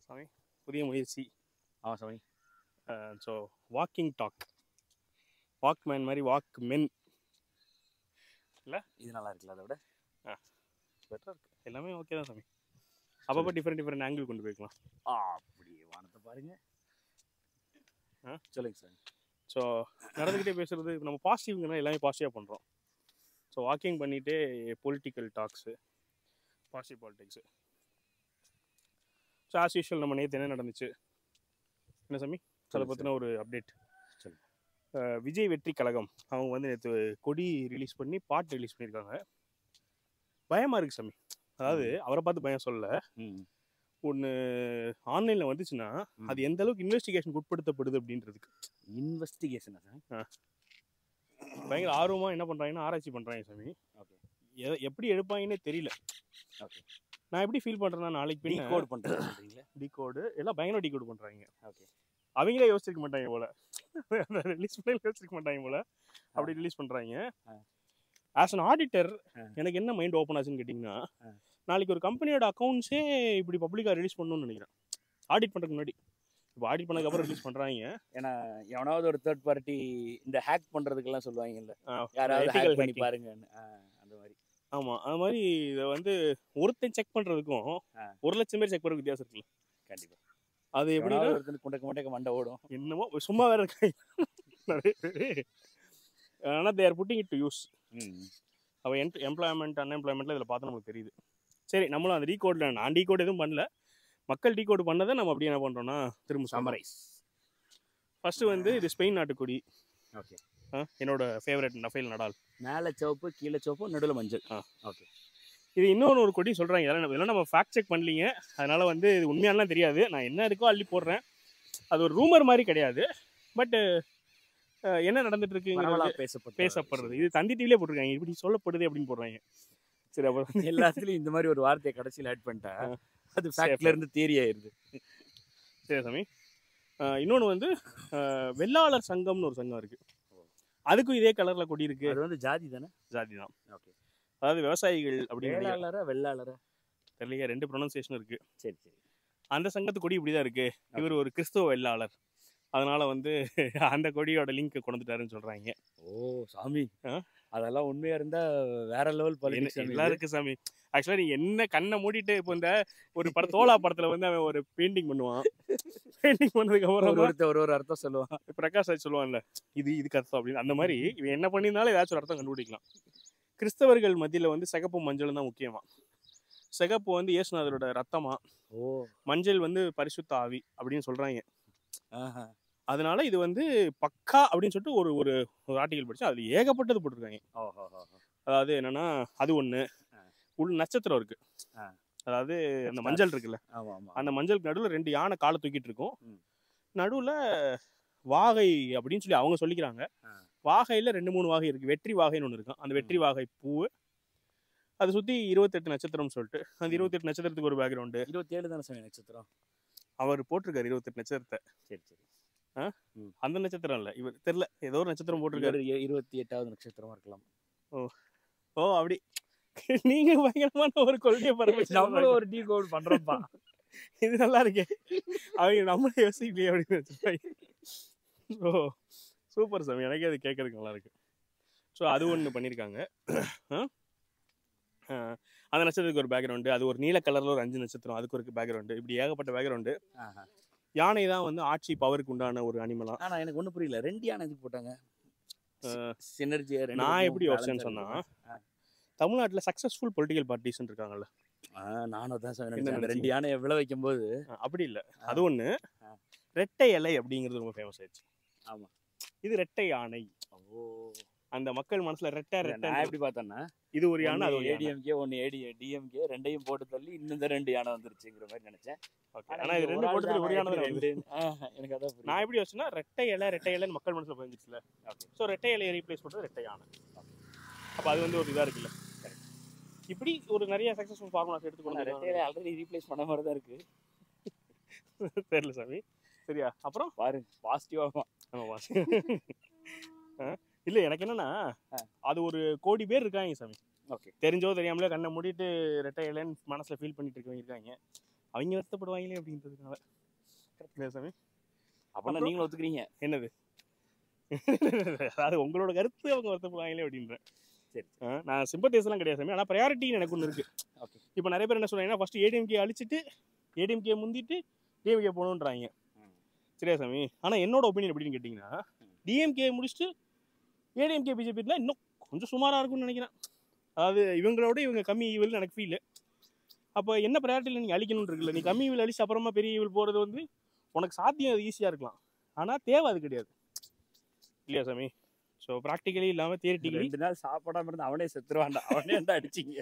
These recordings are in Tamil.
சாமி புதிய முயற்சி ஆமாம் சாமி so walking talk walk man மாதிரி வாக் மென் இது நல்லா இருக்குல்ல அதை விட பெட்டராக இருக்கு எல்லாமே ஓகே தான் சாமி அப்பப்போ டிஃப்ரெண்ட் டிஃப்ரெண்ட் ஆங்கிள் கொண்டு போய்க்கலாம் ஆ அப்படியே வானத்தை பாருங்க ஆ? சொல்லுங்க சார் ஸோ நடந்துக்கிட்டே பேசுறது இப்ப நம்ம பாசிட்டிவ்ங்கன்னா எல்லாமே பாசிட்டிவாக பண்ணுறோம் ஸோ வாக்கிங் பண்ணிகிட்டே political talks positive politics so as usual நம்ம நேற்று என்ன நடந்துச்சு என்ன சாமி அதை சொல்லுங்க பற்றின ஒரு அப்டேட் சொல்லுங்க. விஜய் வெற்றி கழகம் அவங்க வந்து நேற்று கொடி ரிலீஸ் பண்ணி பாட்டு ரிலீஸ் பண்ணியிருக்காங்க பயமாக இருக்கு சாமி அதாவது அவரை பார்த்து பயம் சொல்லல ம் ஒன்று ஆன்லைனில் வந்துச்சுன்னா ம். அது எந்த அளவுக்கு இன்வெஸ்டிகேஷன் உட்படுத்தப்படுது அப்படின்றதுக்கு இன்வெஸ்டிகேஷனா சார் பயங்கர ஆர்வமாக என்ன பண்ணுறாங்கன்னா ஆராய்ச்சி பண்ணுறாங்க சாமி ஓகே எ- எப்படி எடுப்பாங்கன்னே தெரியல ஓகே நான் எப்படி ஃபீல் பண்ணுறேன்னா நாளைக்கு பின்ன டீகோட் பண்ணுறது சொல்கிறீங்களா டிகோடு எல்லாம் பயங்கர டிகோடு பண்ணுறாங்க ஓகே அவங்களே யோசிச்சிருக்க மாட்டாங்க போல ரிலீஸ் பண்ணி யோசிச்சிருக்க மாட்டாங்க போல அப்படி ரிலீஸ் பண்ணுறாங்க ஆ. ஆஸ் அன் ஆடிட்டர் ஆ. எனக்கு என்ன மைண்ட் ஓப்பன் ஆச்சுன்னு கேட்டிங்கன்னா ஆ. நாளைக்கு ஒரு கம்பெனியோட அக்கௌண்ட்ஸே இப்படி பப்ளிக்காக ரிலீஸ் பண்ணணும்னு நினைக்கிறேன் ஆடிட் பண்ணுறதுக்கு முன்னாடி இப்போ ஆடிட் பண்ணதுக்கப்புறம் ரிலீஸ் பண்ணுறாங்க ஏன்னா எவனாவது ஒரு தேர்ட் பார்ட்டி இந்த ஹேக் பண்ணுறதுக்கெல்லாம் சொல்லுவாங்கல்ல யாராவது ethical ஹேக் பண்ணி hacking. பாருங்கன்னு ஆ, அந்த மாதிரி ஆமாம் அது மாதிரி இதை வந்து ஒருத்தன் செக் பண்ணுறதுக்கும் ஆ. ஒரு லட்சம் பேர் செக் பண்ணுறதுக்கு வித்தியாசம் இருக்குல்ல கண்டிப்பாக அது எப்படின்னா எப்படின்னா ஒருத்தன் குண்டக்க முண்டக்க மண்டை ஓடும் என்னமோ சும்மா வேற இருக்காங்க நிறைய பேர் ஆனால் they're putting it to use ம் அவள் என் எம்ப்ளாய்மெண்ட் அன்எம்ப்ளாய்மெண்ட்டில் இதில் பார்த்தா நமக்கு தெரியுது சரி நம்மளும் அந்த டீகோடில் நான் டீகோட் எதுவும் பண்ணல மக்கள் டீகோடு பண்ணதை நம்ம அப்படியே என்ன பண்ணுறோன்னா திரும்ப சமரை சமரைஸ் ஃபஸ்ட்டு வந்து இது ஸ்பெயின் நாட்டுக்கொடி ஓகே ஆ, என்னோட ஃபேவரட் நஃபேல் நடால் மேலே சிவப்பு கீழே சிவப்பு நடுவில் மஞ்சள் ஆ. ஓகே இது இன்னொன்று ஒரு கொடி சொல்கிறாங்க இதெல்லாம் நம்ம- இதெல்லாம் நம்ம ஃபேக்ட் செக் பண்ணலீங்க அதனால் வந்து இது உண்மையாலாம் தெரியாது நான் என்ன இருக்கோ அள்ளி போடுறேன் அது ஒரு ரூமர் மாதிரி கிடையாது பட்டு என்ன நடந்துட்டு இருக்குங்கிறது பரவலாக பேசப்பட்ட பேசப்படுறது இது தந்தி டிவிலே போட்டிருக்காங்க இப்படி சொல்லப்படுது அப்படின்னு போடுறாங்க சரி அப்போ விஷயம். எல்லாத்துலயும் இந்த மாதிரி ஒரு வார்த்தையை கடைசியில் ஆட் பண்ணிட்டா அது ஃபேக்ட்ல இருந்து தியரி ஆயிருது சரி சாமி இன்னொன்று வந்து அஹ், வெள்ளாளர் சங்கம்னு ஒரு சங்கம் இருக்கு அதுக்கும் இதே கலர்ல கொடி இருக்கு அது வந்து ஜாதி தானே ஜாதி தான் ஓகே அதாவது விவசாயிகள் அப்படின்னு நினைக்கிறேன். வேளாளரா வெள்ளாளரா தெரியலையே ரெண்டு ப்ரொனன்சியேஷன் இருக்கு சரி சரி அந்த சங்கத்து கொடி இப்படி தான் இருக்கு இவர் ஒரு கிறிஸ்துவ வெள்ளாளர் அதனால வந்து அந்த கொடியோட லிங்க் கொண்டுட்டாருன்னு சொல்றாங்க ஓ சாமி ஆ? அதெல்லாம் உண்மையா இருந்தா வேற லெவல் என்ன பாலிடிக்ஸ் எல்லாம் இருக்கு சாமி ஆக்சுவலா நீ என்ன கண்ணை மூடிட்டு இப்போ இந்த ஒரு பட தோலா படத்துல வந்து அவன் ஒரு பெயிண்டிங் பண்ணுவான் பெயிண்டிங் பண்ணதுக்கு ஒரு அப்புறம் ஒருத்தர் ஒரு ஒரு அர்த்தம் சொல்லுவான் பிரகாஷ் ராஜ் சொல்லுவான்ல இது இதுக்கு அர்த்தம் அப்படின்னு அந்த மாதிரி இவன் என்ன பண்ணியிருந்தாலும் ஏதாச்சும் ஒரு அர்த்தம் கண்டுபிடிக்கலாம் கிறிஸ்தவர்கள் மத்தியில வந்து சிகப்பு மஞ்சள் தான் முக்கியமா சிகப்பு வந்து இயேசுநாதரோட ரத்தமா ஓ மஞ்சள் வந்து பரிசுத்த ஆவி அப்படின்னு சொல்றாங்க ஆஹா. அதனால இது வந்து பக்கா அப்படின்னு சொல்லிட்டு ஒரு ஒரு ஒரு ஆர்டிகல் படிச்சு அது ஏகப்பட்டது போட்டிருக்காங்க ஓஹோ ஓஹோ. அதாவது என்னன்னா அது ஒண்ணு ஆ. உள் நட்சத்திரம் இருக்கு ஆ. அதாவது அந்த மஞ்சள் இருக்குல்ல ஆமா ஆமா அந்த மஞ்சளுக்கு நடுவில் ரெண்டு யானை காலை தூக்கிட்டு இருக்கும் ம். நடுவுல வாகை அப்படின்னு சொல்லி அவங்க சொல்லிக்கிறாங்க ஆ. வாகையில ரெண்டு மூணு வாகை இருக்கு வெற்றி வாகைன்னு ஒன்று இருக்கும் அந்த வெற்றி வாகை பூ அதை சுத்தி இருபத்தெட்டு நட்சத்திரம்னு சொல்லிட்டு அந்த இருபத்தெட்டு நட்சத்திரத்துக்கு ஒரு பேக்ரவுண்டு இருபத்தி ஏழு தானே சாமி நட்சத்திரம் அவர் போட்டிருக்காரு இருபத்தெட்டு நட்சத்திரத்தை சரி சரி அந்த நட்சத்திரம் இல்ல இவர் தெரியல ஏதோ ஒரு நட்சத்திரம் போட்டிருக்காரு இவரு இ- இருபத்தி எட்டாவது நட்சத்திரமா இருக்கலாம் ஓ அப்படி நீங்க பயங்கரமான ஒரு கொள்கையை பரப்பிச்சு நம்மளும் ஒரு டீ கோட் பண்றோம்ப்பா இது நல்லா இருக்கே அவங்க நம்மளே யோசிக்கலையே அப்படின்னு வச்சுருப்பாங்க ஸோ சூப்பர் சாமி எனக்கே அது கேட்கறதுக்கு நல்லா இருக்கு ஸோ அது ஒன்று பண்ணியிருக்காங்க ஆ? ஆ, அந்த நட்சத்திரத்துக்கு ஒரு பேக்ரவுண்டு அது ஒரு நீல கலரில் ஒரு அஞ்சு நட்சத்திரம் அதுக்கு ஒரு பேக்ரவுண்டு இப்படி ஏகப்பட்ட பேக்ரவுண்டு ஆஹா. யானை தான் வந்து ஆட்சி பவருக்கு உண்டான ஒரு அனிமலாம் ஆனா எனக்கு ஒண்ணும் புரியல ரெண்டு யானை எதுக்கு போட்டாங்க சினர்ஜியா நான் எப்படி யோசிச்சேன்னு சொன்னா தமிழ்நாட்டில் சக்ஸஸ்ஃபுல் பொலிட்டிக்கல் பார்ட்டிஸ்ன்னு இருக்காங்கல்ல நானும் தான் சார் என்ன நினைச்சேன் அந்த ரெண்டு நினைச்சீங்க? யானையை விழ வைக்கும் போது ஆ, அப்படி இல்லை ஆ. அது ஒன்று ஆ. ரெட்டை இலை அப்படிங்கிறது ரொம்ப ஃபேமஸ் ஆயிடுச்சு ஆமா. இது ரெட்டை யானை ஓ அந்த மக்கள் மனசுல ரெட்டை ரெட்டை நான் எப்படி பார்த்தேன்னா இது ஒரு யானை அது ஒரு யானை ஏடிஎம்கே ஒன்னு ஏடி டிஎம்கே ரெண்டையும் போட்டு தள்ளி இன்னும் இந்த ரெண்டு யானை வந்துருச்சுங்கிற மாதிரி நினைச்சேன் Okay. ஆனா இது ரெண்டு போட்டதுல ஒரு யானை தான் வருது. ரெண்டு ஆஹ், எனக்கு அதான் புரியல. நான் எப்படி யோசிச்சேன்னா ரெட்டை இலை ரெட்டை இலைன்னு மக்கள் மனசுல பதிஞ்சிச்சுல Okay. ஸோ ரெட்டை இலையை ரீப்ளேஸ் பண்றது ரெட்டை யானை அப்ப அது வந்து ஒரு இதா இருக்குல்ல இப்படி ஒரு நிறைய சக்சஸ்ஃபுல் ஃபார்முலாஸ் ஆனா எடுத்துக்கொண்டு ரெட்டையில ஆல்ரெடி ரீப்ளேஸ் பண்ண மாதிரி தான் இருக்கு தெரியல சாமி சரியா அப்புறம் பாரு பாசிட்டிவா ஆமா வாசி இல்ல எனக்கு என்னன்னா ஆ. அது ஒரு கோடி பேர் இருக்காங்க சாமி ஓகே தெரிஞ்சோ தெரியாமலே கண்ணை மூடிட்டு ரெட்டை இலைன்னு மனசுல ஃபீல் பண்ணிட்டு இருக்கவங்க இருக்காங்க அவங்க வருத்தப்படுவாங்களே அப்படின்றதுனால இல்லையா சாமி அப்படின்னா அப்புறம்? நீங்களும் ஒத்துக்கிறீங்க என்னது அதாவது உங்களோட கருத்து அவங்க வருத்தப்படுவாங்களே அப்படின்றேன் சரி. ஆ, நான் சிம்பத்தைஸ்லாம் கிடையாது சாமி ஆனால் ப்ரையாரிட்டி எனக்கு ஒன்று இருக்கு ஓகே இப்போ நிறைய பேர் என்ன சொல்றாங்கன்னா ஃபர்ஸ்ட் ஏடிஎம்கே அழிச்சிட்டு ஏடிஎம்கே முந்திட்டு டிஎம்கே போகணுன்றாங்க சரியா சாமி ஆனால் என்னோட ஒப்பீனியன் எப்படின்னு கேட்டிங்கன்னா டிஎம்கே முடிச்சுட்டு ஏடிஎம்கே பிஜேபியில் இன்னும் கொஞ்சம் சுமாராக இருக்கும்னு நினைக்கிறேன் அதாவது இவங்களோட இவங்க கம்மி ஈவில் எனக்கு ஃபீல் அப்போ என்ன ப்ரையாரிட்டியில் நீங்கள் அழிக்கணும்னு இருக்குல்ல நீ கம்மி ஈவில் அழிச்சு அப்புறமா பெரிய ஈவில் போகிறது வந்து உனக்கு சாத்தியம் அது ஈஸியாக இருக்கலாம் ஆனால் தேவை அது கிடையாது இல்லையா சாமி ஸோ ப்ராக்டிக்கலி இல்லாமல் தியரிட்டிக்கலி ரெண்டு நாள் சாப்பிடாம இருந்து அவனே செத்துருவான்டா அவனே வந்து அடிச்சிங்க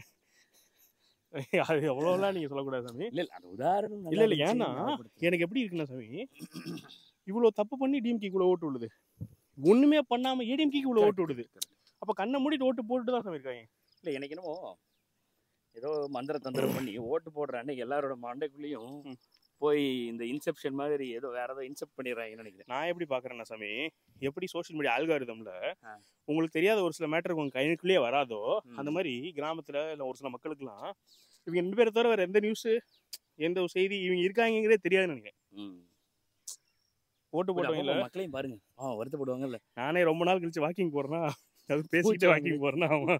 அது எவ்வளோலாம் நீங்கள் சொல்லக்கூடாது சாமி இல்ல இல்ல அந்த உதாரணம் நல்லா இல்ல, இல்ல, இருந்துச்சு, ஏன்னா, ஞாபகப்படுத்து. எனக்கு எப்படி இருக்குன்னா சாமி இவ்வளோ தப்பு பண்ணி டிஎம்கே இவ்வளோ ஓட்டு விழுது ஒன்றுமே பண்ணாமல் ஏடிஎம்கேக்கு இவ்வளோ ஓட்டு விடுது அப்போ கண்ணை மூடிட்டு ஓட்டு போட்டுட்டு தான் சாமி இருக்காங்க இல்ல எனக்கு என்னமோ ஏதோ மந்திர தந்திரம் பண்ணி ஓட்டு போடுற அன்னைக்கு எல்லாரோட மண்டைக்குள்ளேயும் ம். போய் இந்த இன்செப்ஷன் மாதிரி ஏதோ வேற ஏதோ இன்செப்ட் பண்ணிடுறாங்கன்னு நினைக்கிறேன் நான் எப்படி பார்க்குறேன்னா சாமி எப்படி சோஷியல் மீடியா ஆல்காரிதம்ல ஆ. உங்களுக்கு தெரியாத ஒரு சில மேட்டர் உங்க கைக்குள்ளேயே வராதோ ம். அந்த மாதிரி கிராமத்துல இல்லை ஒரு சில மக்களுக்குலாம் இவங்க ரெண்டு பேரை தவிர வேற எந்த நியூஸ் எந்த ஒரு செய்தி இவங்க இருக்காங்கிறதே தெரியாதுன்னு நினைக்கிறேன் ம். ஓட்டு அப்ப போட்டவங்க இல்ல மக்களையும் பாருங்க ஆ வருத்தப்படுவாங்கல்ல நானே ரொம்ப நாள் கழிச்சு வாக்கிங் போறேன்னா அது பேசிக்கிட்டு பூச்சி வாக்கிங் போறேன்னா ஆமா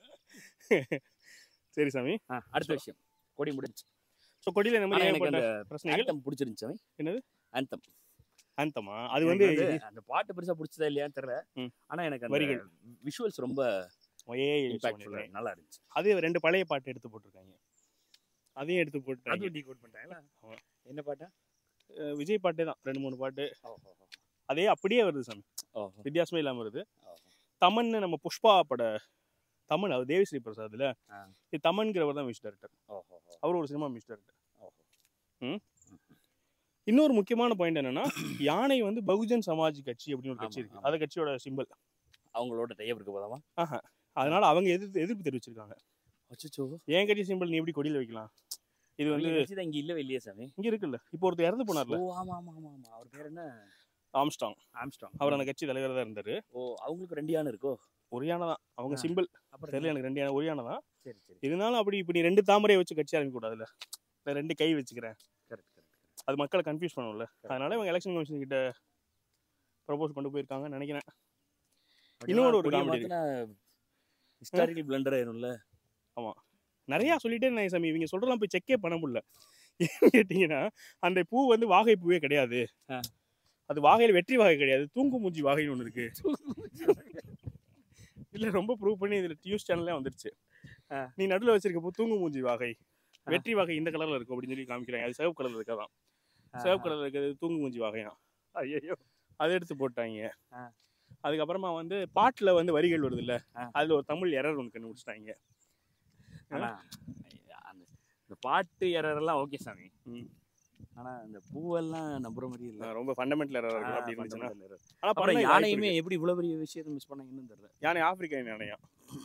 சரி சாமி ஆ, அடுத்த விஷயம் கொடி முடிஞ்சு ஸோ கொடியில இந்த ஆனா மாதிரி எனக்கு ஏகப்பட்ட அந்த பிரச்சனைகள் ஆந்தம் பிடிச்சிருந்துச்சு அவன். என்னது? ஆந்தம் ஆந்தமா அது எனக்கு வந்து வந்து அந்த பாட்டு பெருசா பிடிச்சதா இல்லையான்னு தெரியல ம். ஆனா எனக்கு அந்த வரிகள். விஷுவல்ஸ் ரொம்ப ஒரே இம்பாக்ட்ஃபுல்லா நல்லா இருந்துச்சு அது ரெண்டு பழைய பாட்டு எடுத்து போட்டிருக்காங்க அதையும் எடுத்து போட்டுட்டாங்க அதுவும் டீகோட் பண்ணிட்டாங்களா ஆமா. என்ன பாட்டா அஹ் விஜய் பாட்டே தான் ரெண்டு மூணு பாட்டு ஓஹோ அதே அப்படியே வருது சாமி ஓஹோ வித்தியாசமே இல்லாம வருது ஓஹோ தமன்னு நம்ம புஷ்பா பட தமன் அவர் தேவிஸ்ரீ பிரசாத்ல ஆ. இது தமன்கிறவர் தான் மியூசிக் டைரக்டர் ஓஹோ அவர் ஒரு சினிமா மியூசிக் டைரக்டர் ஓஹோ இன்னொரு முக்கியமான பாயிண்ட் என்னன்னா யானை வந்து பகுஜன் சமாஜ் கட்சி அப்படின்னு ஒரு கட்சி ஆமா, இருக்கு ஆமா. அது கட்சியோட சிம்பிள் அவங்களோட டைப் இருக்க போதாமா அதனால அவங்க எதிர்ப்பு எதிர்ப்பு தெரிவிச்சிருக்காங்க அச்சோ என் கட்சி சிம்பிள் நீ எப்படி கொடியில வைக்கலாம் இது வந்து வந்து இங்க இல்லவே இல்லையே சாமி இங்க இருக்குல்ல இப்போ ஒருத்தர் இறந்து போனார்ல ஓ ஆமா ஆமா ஆமா ஆமா அவர் பேர் என்ன ஆம்ஸ்டாங் ஆம்ஸ்டாங் அவர் அந்த கட்சி தலைவராக தான் இருந்தாரு ஓ அவங்களுக்கு ரெண்டு யானை இருக்கோ ஒரு யானை தான் அவங்க ஆ. சிம்பிள் அப்புறம் தெரியல எனக்கு ரெண்டு யானை ஒரு யானை தான் சரி சரி இருந்தாலும் அப்படி இப்ப நீ ரெண்டு தாமரையை வச்சு கட்சி ஆரம்பிக்க கூடாதுல்ல நான் ரெண்டு கை வச்சுக்கிறேன் கரெக்ட் கரெக்ட் அது மக்களை கன்ஃபியூஸ் பண்ணும்ல அதனால இவங்க எலெக்ஷன் கமிஷன் கிட்ட ப்ரப்போஸ் கொண்டு போயிருக்காங்கன்னு நினைக்கிறேன் இன்னொரு ஒரு comedy இருக்கு. ஹிஸ்டாரிக்கல் பிளண்டர் ஆயிரும்ல நிறைய சொல்லிட்டே இருந்தேன் சாமி இவங்க சொல்றதெல்லாம் போய் செக்கே பண்ண முடியல ஏன்னு கேட்டிங்கன்னா அந்த பூ வந்து வாகை பூவே கிடையாது ஆ. அது வாகையில் வெற்றி வாகை கிடையாது தூங்கு மூஞ்சி வாகைன்னு ஒன்று இருக்கு இல்ல ரொம்ப ப்ரூவ் பண்ணி இதுல நியூஸ் சேனல்லே வந்துருச்சு ஆ. நீ நடுவில் வச்சிருக்க பூ தூங்கு மூஞ்சி வாகை ஆ. வெற்றி வாகை இந்த கலர்ல இருக்கும் அப்படின்னு சொல்லி காமிக்கிறாங்க அது சிவப்பு கலர்ல இருக்காதான் சிவப்பு கலர்ல இருக்கிறது தூங்கு மூஞ்சி வாகையா ஐயோ அதை எடுத்து போட்டாங்க ஆ. அதுக்கப்புறமா வந்து பாட்டுல வந்து வரிகள் வருது இல்ல ஆ. அதுல ஒரு தமிழ் எரர் ஒன்று கண்டுபிடிச்சிட்டாங்க ஆனா அந்த இந்த பாட்டு எரரெல்லாம் ஓகே சாமி ம். ஆனா இந்த பூவெல்லாம் நம்புற மாதிரி இல்ல ரொம்ப ஃபண்டமெண்டல் எரர் இருக்கு ஆ, அப்படி இருந்துச்சுன்னா fundamental error. ஆனா அப்புறம் பண்ண வாய்ப்பு யானையுமே இருக்கு. எப்படி இவ்வளவு பெரிய விஷயத்தை மிஸ் பண்ணாங்கன்னு தெரியல யானை ஆப்பிரிக்கன் யானையா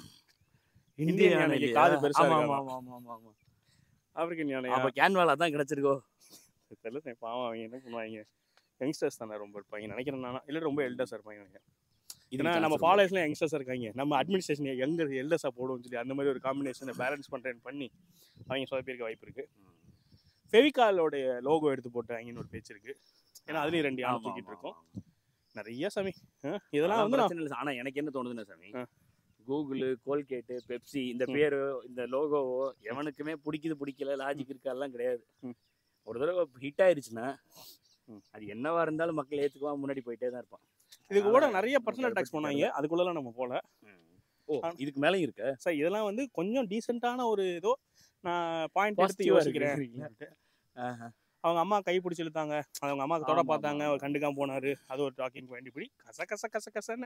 இந்திய இந்தியன் யானை யானைக்கு இல்லையா? காது பெருசா ஆமா இருக்காமா? ஆமா ஆமா ஆமா ஆமா ஆப்பிரிக்கன் யானையா அப்ப கேன்வால் அதான் கிடைச்சிருக்கோ தெரியல சார், பாவம் அவங்க என்ன பண்ணுவாங்க யங்ஸ்டர்ஸ் தானே ரொம்ப இருப்பாங்க நினைக்கிறேன் நானா இல்லை ரொம்ப எல்டர்ஸாக இருப்பாங்க நினைக்கிறேன் ஏன்னா நம்ம ஃபாலோவர்ஸ்லாம் யங்ஸ்டர்ஸாக இருக்காங்க நம்ம அட்மினிஸ்ட்ரேஷன் எங்க எல்டர்ஸாக போடுவோம்னு சொல்லி அந்த மாதிரி ஒரு காம்பினேஷனை பேலன்ஸ் பண்ணுறேன்னு பண்ணி அவங்க சொதப்பியிருக்க வாய்ப்பு இருக்கு ஃபெவிகாலோடைய லோகோ எடுத்து போட்டாங்கன்னு ஒரு பேச்சு இருக்கு ஏன்னா அதுலேயும் ரெண்டு யானை தூக்கிட்டு இருக்கோம் நிறைய சாமி ஆ, இதெல்லாம் வந்து நான் ஆனா எனக்கு என்ன தோணுதுன்னா சாமி ஆ. கூகுள் கோல்கேட்டு பெப்சி இந்த ம். பேரு இந்த லோகோவோ எவனுக்குமே பிடிக்குது பிடிக்கல லாஜிக் இருக்கா எல்லாம் கிடையாது ம். ஒரு தடவை ஹிட் ஆயிருச்சுன்னா ம். அது என்னவா இருந்தாலும் மக்கள் ஏத்துக்குவா முன்னாடி போயிட்டே தான் இருப்பான் இதுக்கு கூட அதனால நிறைய நமக்கு பர்சனல் அதை அட்டாக்ஸ் பத்தி பண்ணாங்க அதுக்குள்ளலாம் நம்ம போல ம். ஓ இதுக்கு மேலேயும் இருக்கு சார் இதெல்லாம் வந்து கொஞ்சம் டீசெண்டான ஒரு ஏதோ நான் பாயிண்ட் எடுத்து Positive-ஆ யோசிக்கிறேன் இருக்கு. ஆஹா. அவங்க அம்மா கை பிடிச்சி இழுத்தாங்க அவங்க அம்மாவுக்கு தொட ஆமா, பார்த்தாங்க ஆமா, அவர் கண்டுக்காம போனாரு அது ஒரு டாக்கிங் பாயிண்ட் இப்படி கச கச கச கசன்னு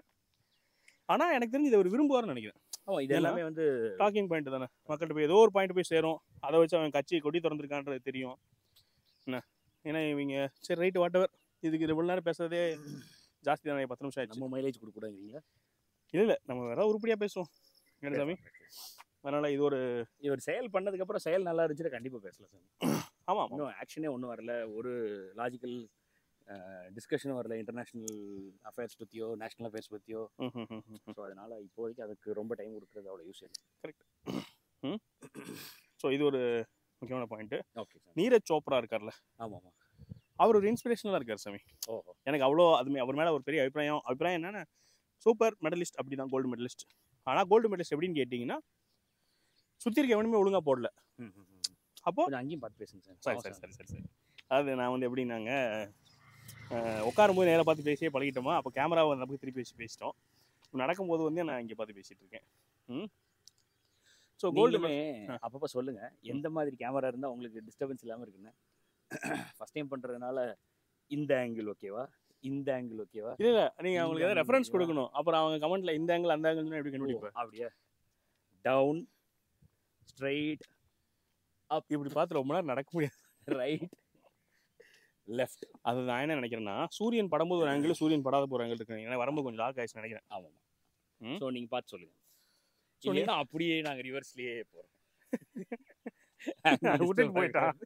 ஆனா எனக்கு தெரிஞ்சு இதை ஒரு விரும்புவார்னு நினைக்கிறேன் ஆமா இது எல்லாமே வந்து டாக்கிங் பாயிண்ட் தானே மக்கள்கிட்ட போய் ஏதோ ஒரு பாயிண்ட் போய் சேரும் அதை வச்சு அவன் கட்சி கொடி திறந்திருக்கான்றது தெரியும் என்ன ஏன்னா இவங்க சரி ரைட்டு வாட் எவர் இதுக்கு இவ்வளோ நேரம் பேசுறதே ஜாஸ்தி தானே பத்து நிமிஷம் ஆயிடுச்சு நம்ம மைலேஜ் கொடுக்க கூடாதுங்களா இல்லை இல்லை நம்ம வேற உருப்படியாக பேசுவோம் என்ன சாமி அதனால இது ஒரு இவர் செயல் பண்ணதுக்கு அப்புறம் செயல் நல்லா இருந்துச்சுன்னா கண்டிப்பா பேசலாம் சார் ஆமா ஆமா இன்னும் ஆக்ஷனே ஒன்றும் வரல ஒரு லாஜிக்கல் டிஸ்கஷனும் வரல இன்டர்நேஷ்னல் அஃபேர்ஸ் பற்றியோ நேஷனல் அஃபேர்ஸ் பற்றியோ ம், ம், ம், ம். ஸோ அதனால இப்போதைக்கு அதுக்கு ரொம்ப டைம் கொடுக்குறது அவ்வளோ யூஸ் இல்லை ஸோ இது ஒரு முக்கியமான point okay sir Neeraj Chopra இருக்கார்ல ஆமாம் ஆமாம் அவர் ஒரு இன்ஸ்பிரேஷனலாக இருக்கார் சாமி ஓஹோ எனக்கு அவ்வளோ அது அவர் மேலே ஒரு பெரிய அபிப்பிராயம் அபிப்பிராயம் என்னன்னா சூப்பர் மெடலிஸ்ட் அப்படி தான் கோல்டு மெடலிஸ்ட் ஆனால் கோல்டு மெடலிஸ்ட் எப்படின்னு கேட்டிங்கன்னா சுற்றி இருக்க எவனுமே ஒழுங்காக போடல ம் ம், ம். அப்போ கொஞ்சம் அங்கேயும் பார்த்து பேசுங்க சார் சரி ஆமாம் சரி சார். சரி சரி சரி அதாவது நான் வந்து எப்படின்னாங்க உட்காரும்போது நேராக பார்த்து பேசியே பழகிட்டோமா அப்போ கேமராவை அந்த பக்கம் திருப்பி வச்சு பேசிட்டோம் இப்ப நடக்கும்போது வந்து நான் இங்கே பார்த்து பேசிட்டு இருக்கேன் ம் ஸோ கோல்டு நீங்களுமே அப்பப்போ சொல்லுங்க எந்த மாதிரி கேமரா இருந்தால் உங்களுக்கு டிஸ்டர்பன்ஸ் இல்லாமல் இருக்குன்னு ஃபர்ஸ்ட் டைம் பண்ணுறதுனால இந்த ஆங்கிள் ஓகேவா இந்த ஆங்கிள் ஓகேவா இல்லை இல்லை நீங்கள் அவங்களுக்கு ஏதாவது இந்த ரெஃபரன்ஸ் angle கொடுக்கணும் அப்புறம் அவங்க கமெண்ட்ல இந்த ஆங்கிள் அந்த ஆங்கிள் எப்படி கண்டுபிடிப்பேன் அப்படியா டவுன் ஸ்ட்ரைட் இப்படி பார்த்து ரொம்ப நேரம் நடக்க முடியாது ரைட் லெஃப்ட் அது நான் என்ன நினைக்கிறேன்னா சூரியன் படும்போது ஒரு ஆங்கிள் சூரியன் படாத போகிற ஆங்கிள் இருக்கு ஏன்னா வரும்போது கொஞ்சம் டார்க் ஆயிடுச்சு நினைக்கிறேன் ஆமாம் ம். ஸோ நீங்கள் பார்த்து சொல்லுங்க So, இல்லைன்னா அப்படியே நாங்கள் ரிவர்ஸ்லேயே போகிறோம் விட்டுட்டு போயிட்டான்.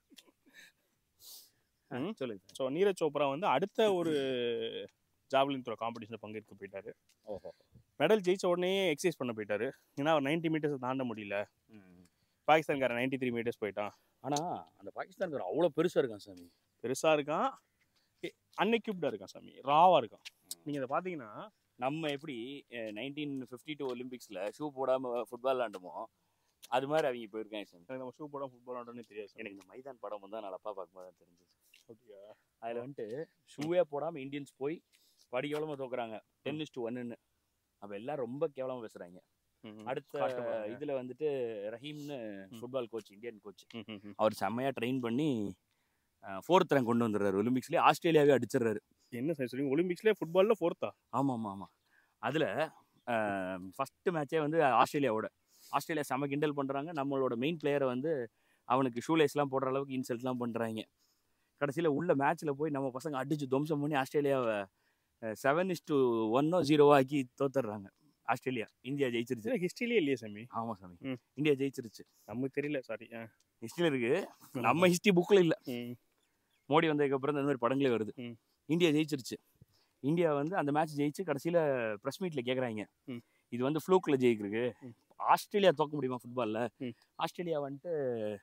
ம். சொல்லுங்க சார் ஸோ நீரஜ் சோப்ரா வந்து அடுத்த ஒரு ஜாவ்லின் த்ரோ காம்படிஷனில் பங்கேற்க போயிட்டாரு ஓஹோ மெடல் ஜெயிச்ச உடனே எக்ஸசைஸ் பண்ண போயிட்டாரு ஏன்னா அவர் நைன்டி மீட்டர்ஸ் தாண்ட முடியல ம். பாகிஸ்தான்காரன் நைன்டி த்ரீ மீட்டர்ஸ் போயிட்டான் ஆனா அந்த பாகிஸ்தான்கார அவ்வளோ பெருசா இருக்கான் சாமி பெருசாக இருக்கான் அன்எக்யூப்டாக இருக்கான் சாமி ராவாக இருக்கான் நீங்கள் இதை பார்த்தீங்கன்னா நம்ம எப்படி நைன்டீன் ஃபிஃப்டி டூ ஒலிம்பிக்ஸில் ஷூ போடாமல் ஃபுட்பால் விளாண்டுமோ அது மாதிரி அவங்க போயிருக்காங்க சாமி எனக்கு நம்ம ஷூ போட ஃபுட்பால் ஆடணும்னு தெரியாது சாமி. எனக்கு இந்த மைதான் படம் வந்து நான் அப்பா பார்க்கும்போது தான் தெரிஞ்சது அப்படியா? அதில் வந்துட்டு ஷூவே போடாமல் இந்தியன்ஸ் போய் படி கேவலமாக தோக்குறாங்க டென் இஸ் டு ஒன்னுன்னு அப்போ எல்லாம் ரொம்ப கேவலமாக பேசுகிறாங்க ம், அடுத்த காட்டுவாங்க. இதில் வந்துட்டு ரஹீம்னு ஃபுட்பால் கோச் இந்தியன் கோச் ம், ம், ம். அவர் செம்மையாக ட்ரெயின் பண்ணி ஃபோர்த் ரேங்க் கொண்டு வந்துடுறாரு ஒலிம்பிக்ஸ்லேயே ஆஸ்திரேலியாவே அடிச்சிடுறாரு என்ன சார் சொல்லுங்க ஒலிம்பிக்ஸ்லேயே ஃபுட்பாலில் ஃபோர்த்தா ஆமாம் ஆமாம் ஆமாம் அதில் ஃபஸ்ட்டு மேட்சே வந்து ஆஸ்திரேலியாவோட ஆஸ்திரேலியா செம கிண்டல் பண்ணுறாங்க நம்மளோட மெயின் பிளேயரை வந்து அவனுக்கு ஷூலேஸ்லாம் போடுற அளவுக்கு இன்சல்ட்லாம் பண்ணுறாங்க கடைசியில் உள்ள மேட்ச்சில் போய் நம்ம பசங்க அடிச்சு துவம்சம் பண்ணி ஆஸ்திரேலியாவை செவன் இஸ் டு ஒன்னோ ஜீரோவா ஆக்கி தோத்துடுறாங்க ஆஸ்திரேலியா இந்தியா ஜெயிச்சிருச்சு ஹிஸ்ட்ரிலேயே இல்லையே சாமி ஆமாம் சாமி ம். இந்தியா ஜெயிச்சிருச்சு நமக்கு தெரியல சாரி ஹிஸ்ட்ரியில் இருக்கு நம்ம ஹிஸ்ட்ரி புக்கில் இல்லை ம் மோடி வந்ததுக்கப்புறம் இந்த மாதிரி படங்களே வருது ம். இந்தியா ஜெயிச்சிருச்சு இந்தியா வந்து அந்த மேட்ச் ஜெயிச்சு கடைசியில் ப்ரெஸ் மீட்டில் கேட்குறாங்க ம். இது வந்து ஃப்ளூக்கில் ஜெயிக்கிறதுக்கு ம். ஆஸ்திரேலியா தோக்க முடியுமா ஃபுட்பாலில் ம். ஆஸ்திரேலியா வந்துட்டு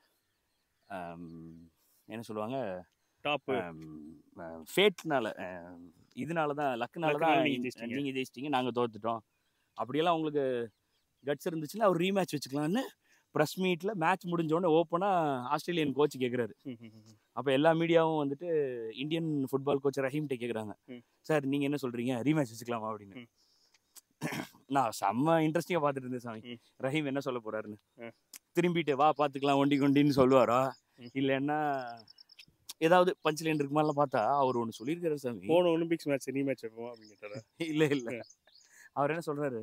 ஆம், என்ன சொல்லுவாங்க டாப்பு ஃபேட்னால இதனால தான் லக்குனால தான் லக்குனால நீங்க ஜெயிச்சிட்டீங்க. நீங்கள் ஜெயிச்சிட்டீங்க நாங்கள் தோத்துட்டோம் அப்படியெல்லாம் உங்களுக்கு கட்ஸ் இருந்துச்சுன்னா அவர் ரீமேட்ச் வச்சுக்கலான்னு ப்ரெஸ் மீட்டில் மேட்ச் முடிஞ்சோடனே ஓப்பனாக ஆஸ்திரேலியன் கோச் கேட்குறாரு அப்போ எல்லா மீடியாவும் வந்துட்டு இந்தியன் ஃபுட்பால் கோச் ரஹீம்கிட்ட கேட்குறாங்க ம். சார் நீங்கள் என்ன சொல்கிறீங்க ரீமேட்ச் வச்சுக்கலாமா அப்படின்னு ம். நான் செம்ம இன்ட்ரெஸ்டிங்காக பார்த்துட்டு இருந்தேன் சாமி ம். ரஹீம் என்ன சொல்ல போறாருன்னு ம். திரும்பிட்டு வா பார்த்துக்கலாம் ஒண்டி கொண்டின்னு சொல்லுவாரா ம். இல்லைன்னா ஏதாவது பஞ்ச் லைன் இருக்குமாலாம் பார்த்தா அவர் ஒன்று சொல்லியிருக்காரு சாமி போன ஒலிம்பிக்ஸ் மேட்ச் ரீ மேட்ச் வைப்போம் அப்படின்னு கேட்டாரு இல்லை இல்லை அவர் என்ன சொல்றாரு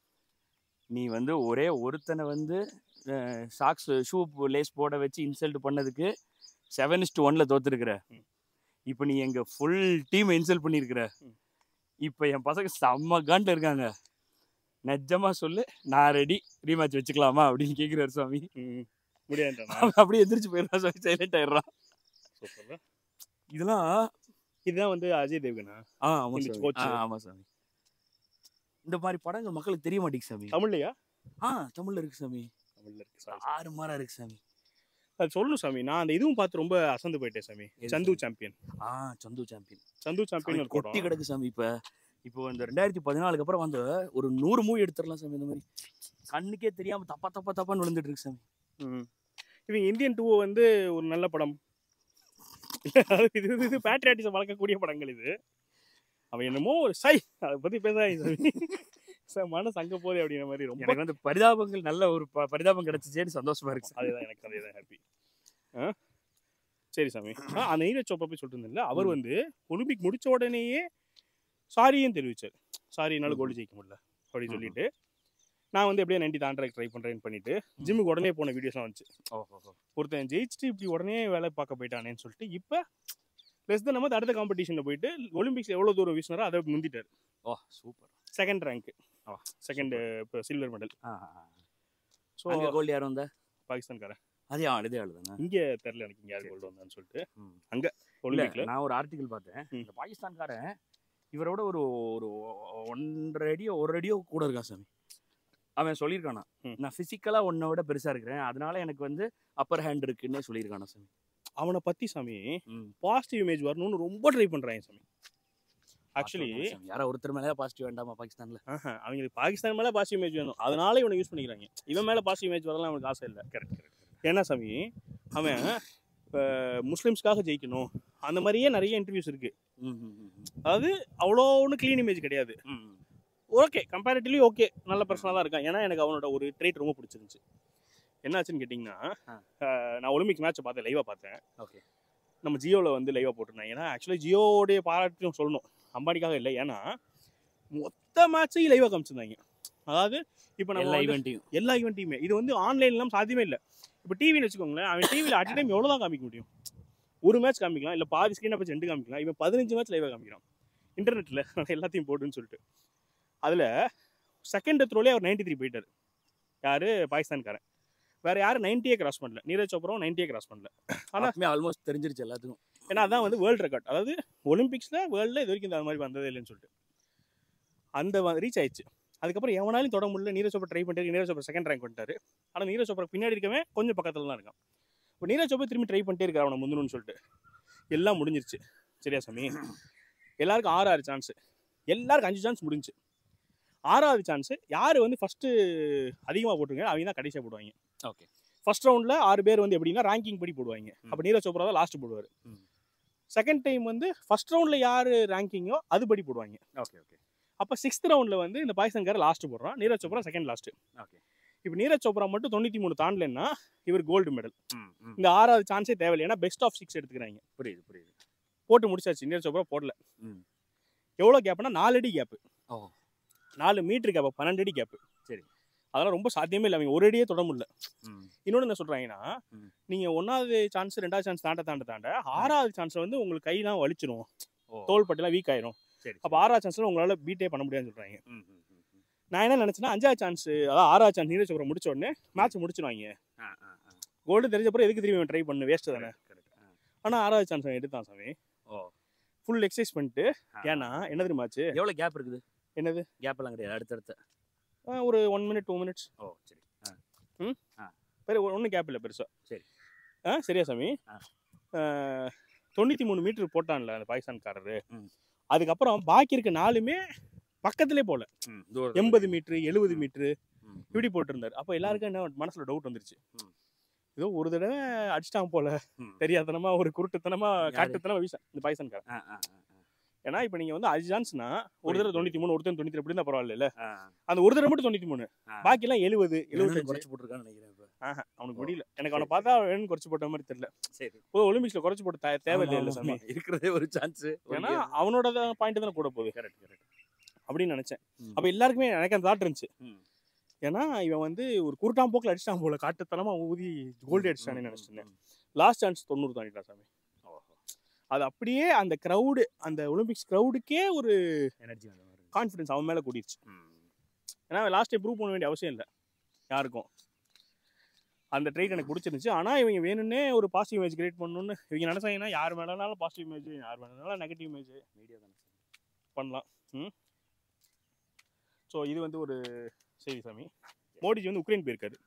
நீ வந்து ஒரே ஒருத்தனை வந்து சாக்ஸ் ஷூ லேஸ் போட வச்சு இன்சல்ட் பண்ணதுக்கு செவன் இஸ்ட் ஒன்ல தோத்துருக்குற ம். இப்போ நீ எங்க ஃபுல் டீம் இன்சல்ட் பண்ணியிருக்கிற ம். இப்போ என் பசங்க செம்ம காண்டில் இருக்காங்க நிஜமா சொல்லு நான் ரெடி ரீமேட்ச் வச்சுக்கலாமா அப்படின்னு கேட்குறாரு சுவாமி ம் முடியாதுன்றானா அவன் அப்படியே எந்திரிச்சு போயிடுறான் சுவாமி சைலண்ட் ஆயிடுறான் சூப்பர் இதெல்லாம் இதுதான் வந்து அஜய் தேவ்கனா ஆ ஆமாம் இந்த சாமி coach. ஆ ஆமாம் சாமி இந்த மாதிரி படங்கள் மக்களுக்கு தெரிய மாட்டேங்குது சாமி தமிழ்லையா ஆ தமிழ்ல இருக்கு சாமி தமிழ்ல இருக்கு சாரி ஆறு மாறா இருக்கு சாமி அது சொல்லணும் சாமி நான் அந்த இதுவும் பார்த்து ரொம்ப அசந்து போயிட்டேன் சாமி எது சந்து சாமி? சாம்பியன் ஆ சந்து சாம்பியன் சந்து சாம்பியன் ஒரு கொட்டி படம் கிடக்கு சாமி இப்ப இப்போ இந்த ரெண்டாயிரத்தி பதினாலுக்கு அப்புறம் வந்து ஒரு நூறு மூவி எடுத்துடலாம் சாமி இந்த மாதிரி கண்ணுக்கே தெரியாம தப்பா தப்பா தப்பான்னு விழுந்துட்டு இருக்கு சாமி ம். இவங்க இந்தியன் டூ வந்து ஒரு நல்ல படம் இது இது- இது பேட்ரியாட்டிசம் வளர்க்கக்கூடிய படங்கள் இது அவன் என்னமோ ஒரு சை அதை பத்தி பேசாதீங்க சாமி சார் மனசு அங்க போதே அப்படிங்கிற மாதிரி ரொம்ப எனக்கு வந்து பரிதாபங்கள் நல்ல ஒரு ப- பரிதாபம் கிடைச்சிச்சேன்னு சந்தோஷமா இருக்கு சாமி. அதுதான் எனக்கு அதே தான் ஹாப்பி சரி சாமி ஆ, அந்த நீரஜ் சோப்ரா போய் சொல்லிட்டு இருந்தேன்ல அவர் ம். வந்து ஒலிம்பிக் முடிச்ச உடனேயே சாரியும் தெரிவிச்சார் சாரி என்னால் ம். கோல்டு ஜெயிக்க முடியல அப்படின்னு ம். சொல்லிட்டு நான் வந்து எப்படியே நைன்டி தாண்டரை ட்ரை பண்ணுறேன்னு பண்ணிட்டு ஜிம்முக்கு உடனே போன வீடியோஸ்லாம் வந்துச்சு ஒருத்தன் ஜெயிச்சுட்டு இப்படி உடனே வேலை பார்க்க போயிட்டானேன்னு சொல்லிட்டு இப்போ லெஸ் தென் நம்ம அடுத்த காம்படிஷனில் போயிட்டு ஒலிம்பிக்ஸ் எவ்வளோ தூரம் வீசினாரோ அதை முந்திட்டார் ஓ சூப்பர் செகண்ட் ரேங்க் ஆ, செகண்ட் இப்போ சில்வர் மெடல் ஸோ அங்க கோல்டு யாரும் வந்தா பாகிஸ்தான்காரன் அதே ஆள் இதே ஆள் தானே இங்கே தெரில எனக்கு இங்கே யார் சரி, கோல்டு வந்தான்னு சொல்லிட்டு ம். அங்கே இல்ல ஒலிம்பிக்ல நான் ஒரு ஆர்டிகல் பார்த்தேன் ம். இந்த பாகிஸ்தான்காரன் இவரோட ஒரு ஒரு ஒன்றரை அடியோ ஒரு அடியோ கூட இருக்கா சாமி அவன் சொல்லியிருக்கானா ம். நான் ஃபிசிக்கலா உன்னை விட பெருசா இருக்கிறேன் அதனால எனக்கு வந்து அப்பர் ஹேண்ட் இருக்குன்னு சொல்லியிருக்கானா சாமி அவனை பத்தி சாமி ம். பாசிட்டிவ் இமேஜ் வரணும்னு ரொம்ப ட்ரை பண்றாங்க சாமி ஆக்சுவலி பார்த்தோம் சாமி. யாரோ ஒருத்தர் மேலே பாசிட்டிவ் வேண்டாமா பாகிஸ்தான்ல அவங்களுக்கு பாகிஸ்தான் மேல பாசிட்டிவ் இமேஜ் வேணும் அதனால இவனை யூஸ் பண்ணிக்கிறாங்க இவன் மேல பாசிட்டிவ் இமேஜ் வரலாம் அவனுக்கு ஆசை இல்லை கரெக்ட் ஏன்னா சாமி அவன் இப்போ முஸ்லிம்ஸ்க்காக ஜெயிக்கணும் அந்த மாதிரியே நிறைய இன்டர்வியூஸ் இருக்கு ம் ம், ம், ம். அதாவது அவ்வளோ ஒன்றும் க்ளீன் இமேஜ் கிடையாது ம், ம். ஓகே கம்பேரிட்டிவ்லி ஓகே நல்ல பர்சனாக தான் இருக்கான் ஏன்னா எனக்கு அவனோட ஒரு ட்ரேட் ரொம்ப பிடிச்சிருந்துச்சு என்னாச்சுன்னு கேட்டிங்கன்னா ஆ. அஹ், நான் ஒலிம்பிக்ஸ் மேட்ச்சை பார்த்தேன் லைவாக பார்த்தேன் ஓகே நம்ம ஜியோவில் வந்து லைவாக போட்டிருந்தாங்க ஏன்னா ஆக்சுவலி ஜியோடைய பாராட்டும் சொல்லணும் அம்பானிக்காக இல்லை ஏன்னா மொத்த மேட்சையும் லைவாக காமிச்சிருந்தாங்க அதாவது இப்போ நம்ம எல்லா வந்து ஈவெண்ட்டையும் எல்லா ஈவெண்ட்டையுமே இது வந்து ஆன்லைன்லாம் சாத்தியமே இல்லை இப்போ டிவின்னு வச்சுக்கோங்களேன் அவன் டிவியில் அட் டைம் எவ்வளோ தான் காமிக்க முடியும் ஒரு மேட்ச் காமிக்கலாம் இல்லை பாதி ஸ்க்ரீனை பற்றி ரெண்டு காமிக்கலாம் இவன் பதினஞ்சு மேட்ச் லைவாக காமிக்கிறான் இன்டர்நெட்டில் எல்லாத்தையும் போட்டுன்னு சொல்லிட்டு அதில் செகண்ட் த்ரோலே அவர் 93 த்ரீ போயிட்டார் யார் பாகிஸ்தான்காரன் வேறு யாரும் நைன்ட்டியே கிராஸ் பண்ணல நீரஜ் சோப்ராவும் நைன்ட்டியே கிராஸ் பண்ணல ஆனா- ஆனா ஆல்மோஸ்ட் தெரிஞ்சிருச்சு எல்லாத்துக்கும் ஏன்னா அதான் வந்து வேர்ல்டு ரெக்கார்ட் அதாவது ஒலிம்பிக்ஸில் வேர்ல்டில் இது வரைக்கும் இந்த மாதிரி வந்ததே இல்லைன்னு சொல்லிட்டு அந்த ரீச் ஆயிடுச்சு அதுக்கப்புறம் எவனாலும் தொட முடியல நீரஜ் சோப்ரா ட்ரை பண்ணிட்டு நீரஜ் சோப்ரா செகண்ட் ரேங்க் வந்துட்டாரு ஆனால் நீரஜ் சோப்ரா பின்னாடி இருக்கவே கொஞ்சம் பக்கத்தில் தான் இருக்கான் இப்போ நீரஜ் சோப்ரா திரும்பி ட்ரை பண்ணிட்டே இருக்காரு அவனை முந்தணும்னு சொல்லிட்டு எல்லாம் முடிஞ்சிருச்சு சரியா சாமி எல்லாருக்கும் ஆறு ஆறு சான்ஸ் எல்லாருக்கும் அஞ்சு சான்ஸ் முடிஞ்சுச்சு ஆறாவது சான்ஸ் யார் வந்து ஃபஸ்ட்டு அதிகமாக போட்டுருங்க அவங்க தான் கடைசியாக போடுவாங்க ஓகே ஃபர்ஸ்ட் ரவுண்டில் ஆறு பேர் வந்து எப்படின்னா ரேங்கிங் படி போடுவாங்க அப்போ நீரஜ் சோப்ரா தான் லாஸ்ட் போடுவார் ம். செகண்ட் டைம் வந்து ஃபர்ஸ்ட் ரவுண்டில் யார் ரேங்கிங்கோ அதுபடி போடுவாங்க ஓகே ஓகே அப்போ சிக்ஸ்த் ரவுண்டில் வந்து இந்த பாய்சன்கார லாஸ்ட் போடுறான் Neeraj Chopra second last okay இப்போ நீரஜ் சோப்ரா மட்டும் தொண்ணூற்றி மூணு தாண்டலன்னா இவர் கோல்டு மெடல் ம் ம் இந்த ஆறாவது சான்ஸே தேவையில்லை ஏன்னா பெஸ்ட் ஆஃப் சிக்ஸ் எடுத்துக்கிறாங்க புரியுது புரியுது போட்டு முடிச்சாச்சு நீரஜ் சோப்ரா போடல ம். எவ்வளோ கேப்னா நாலு அடி கேப்பு ஓ நாலு மீட்டர் கேப் பன்னெண்டு அடி கேப்பு சரி. அதெல்லாம் ரொம்ப சாத்தியமே இல்லை அவங்க ஒரு அடியே தொட முடியல ம் இன்னொன்று என்ன சொல்கிறாங்கன்னா ம். நீங்கள் ஒன்றாவது சான்ஸ் ரெண்டாவது சான்ஸ் தாண்ட தாண்ட தாண்ட ஆறாவது சான்ஸ் வந்து உங்களுக்கு கையெல்லாம் வலிச்சிரும் ஓ தோல் பட்டெல்லாம் வீக் ஆயிரும் சரி அப்போ ஆறாவது சான்ஸ்ல உங்களால் பீட்டே பண்ண முடியாதுன்னு சொல்கிறாங்க ம் ம் ம், ம். நான் என்ன நினச்சேன்னா அஞ்சாவது சான்ஸ் அதாவது ஆறாவது சான்ஸ் நீரஜ் சோப்ரா முடிச்ச உடனே மேட்ச் முடிச்சிருவாங்க ஆ ஆ ஆ கோல்டு தெரிஞ்சப்பறம் எதுக்கு திரும்பி ட்ரை பண்ணு வேஸ்ட் தானே கரெக்ட் கரெக்ட் ஆ ஆனால் ஆறாவது சான்ஸ் அவன் எடுத்தான் சாமி ஓ ஃபுல் எக்ஸசைஸ் பண்ணிட்டு ஆ. ஏன்னா என்ன தெரியுமாச்சு எவ்வளோ கேப் இருக்குது என்னது கேப் எல்லாம் கிடையாது அடுத்தடுத்த ஆ, ஒரு ஒன் மினிட் டூ மினிட்ஸ் ஓ சரி ஆ பெரிய ஒன்றும் கேப் இல்லை பெருசா சரி. ஆ சரியா சாமி ஆ. தொண்ணூற்றி மூணு மீட்டர் போட்டான்ல அந்த பாகிஸ்தான்காரரு ம். அதுக்கப்புறம் பாக்கி இருக்க நாலுமே பக்கத்திலே போல ம் தூரம் எண்பது மீட்ரு எழுபது மீட்ரு ம் இப்படி போட்டிருந்தாரு அப்போ எல்லாருக்கும் என்ன மனசுல டவுட் வந்துருச்சு ம். ஏதோ ஒரு தடவை அடிச்சிட்டான் போல ம். தெரியாதனமா ஒரு குருட்டுத்தனமா யாரு? காட்டுத்தனமா வீச இந்த பாகிஸ்தான்காரன் ஆ ஆ ஆ ஏன்னா இப்போ நீங்க வந்து அஞ்சு சான்ஸ்னா ஒரு தடவை தொண்ணூத்தி மூணு ஒருத்தன் தொண்ணூத்தி எப்படி இருந்தா பரவாயில்ல ஆ அந்த ஒரு தடவை மட்டும் தொண்ணூத்தி மூணு ஆ. பாக்கி எல்லாம் எழுபது எழுபது எழுபத்தஞ்சு குறைச்சு போட்டிருக்கான்னு நினைக்கிறேன் இப்போ ஆஹா, அவனுக்கு ஓ. முடியல எனக்கு அவனை சரி, பார்த்தா வேணும் குறைச்சு போட்ட மாதிரி தெரியல சரி இப்போ ஒலிம்பிக்ஸ்ல குறைச்சு போட்ட தே- தேவையில்லை இல்ல ஆமா, சாமி ஆமா. இருக்கிறதே ஒரு சான்ஸ் ஏன்னா அவனோட பாயிண்ட் தானே கூட போகுது கரெக்ட் கரெக்ட் அப்படின்னு நினைச்சேன் ம். அப்ப எல்லாருக்குமே எனக்கு அந்த தாட் இருந்துச்சு ம். ஏன்னா இவன் வந்து ஒரு குருட்டாம் போக்கில் அடிச்சிட்டான் போல காட்டுத்தனமா ஊதி கோல்டு அடிச்சிட்டானே ம், நினைச்சிட்டு ம், ம். லாஸ்ட் சான்ஸ் தொண்ணூறு தாண்டிட்டான் சாமி ஓஹோ அது அப்படியே அந்த க்ரௌடு அந்த ஒலிம்பிக்ஸ் க்ரௌடுக்கே ஒரு எனர்ஜி வந்த மாதிரி கான்ஃபிடன்ஸ் அவன் மேல கூட்டிருச்சு ம். ஏன்னா லாஸ்ட் டைம் ப்ரூவ் பண்ண வேண்டிய அவசியம் இல்லை யாருக்கும் அந்த ட்ரைட் எனக்கு பிடிச்சிருந்துச்சு ஆனால் இவங்க வேணும்னே ஒரு பாசிட்டிவ் இமேஜ் கிரியேட் பண்ணணும்னு இவங்க நினைச்சாங்கன்னா யார் மேலனாலும் பாசிட்டிவ் இமேஜ் யார் மேலனாலும் நெகட்டிவ் இமேஜ் மீடியா தானே சார் பண்ணலாம் ம் ஸோ இது வந்து ஒரு செய்தி சாமி மோடிஜி வந்து உக்ரைன் போயிருக்காரு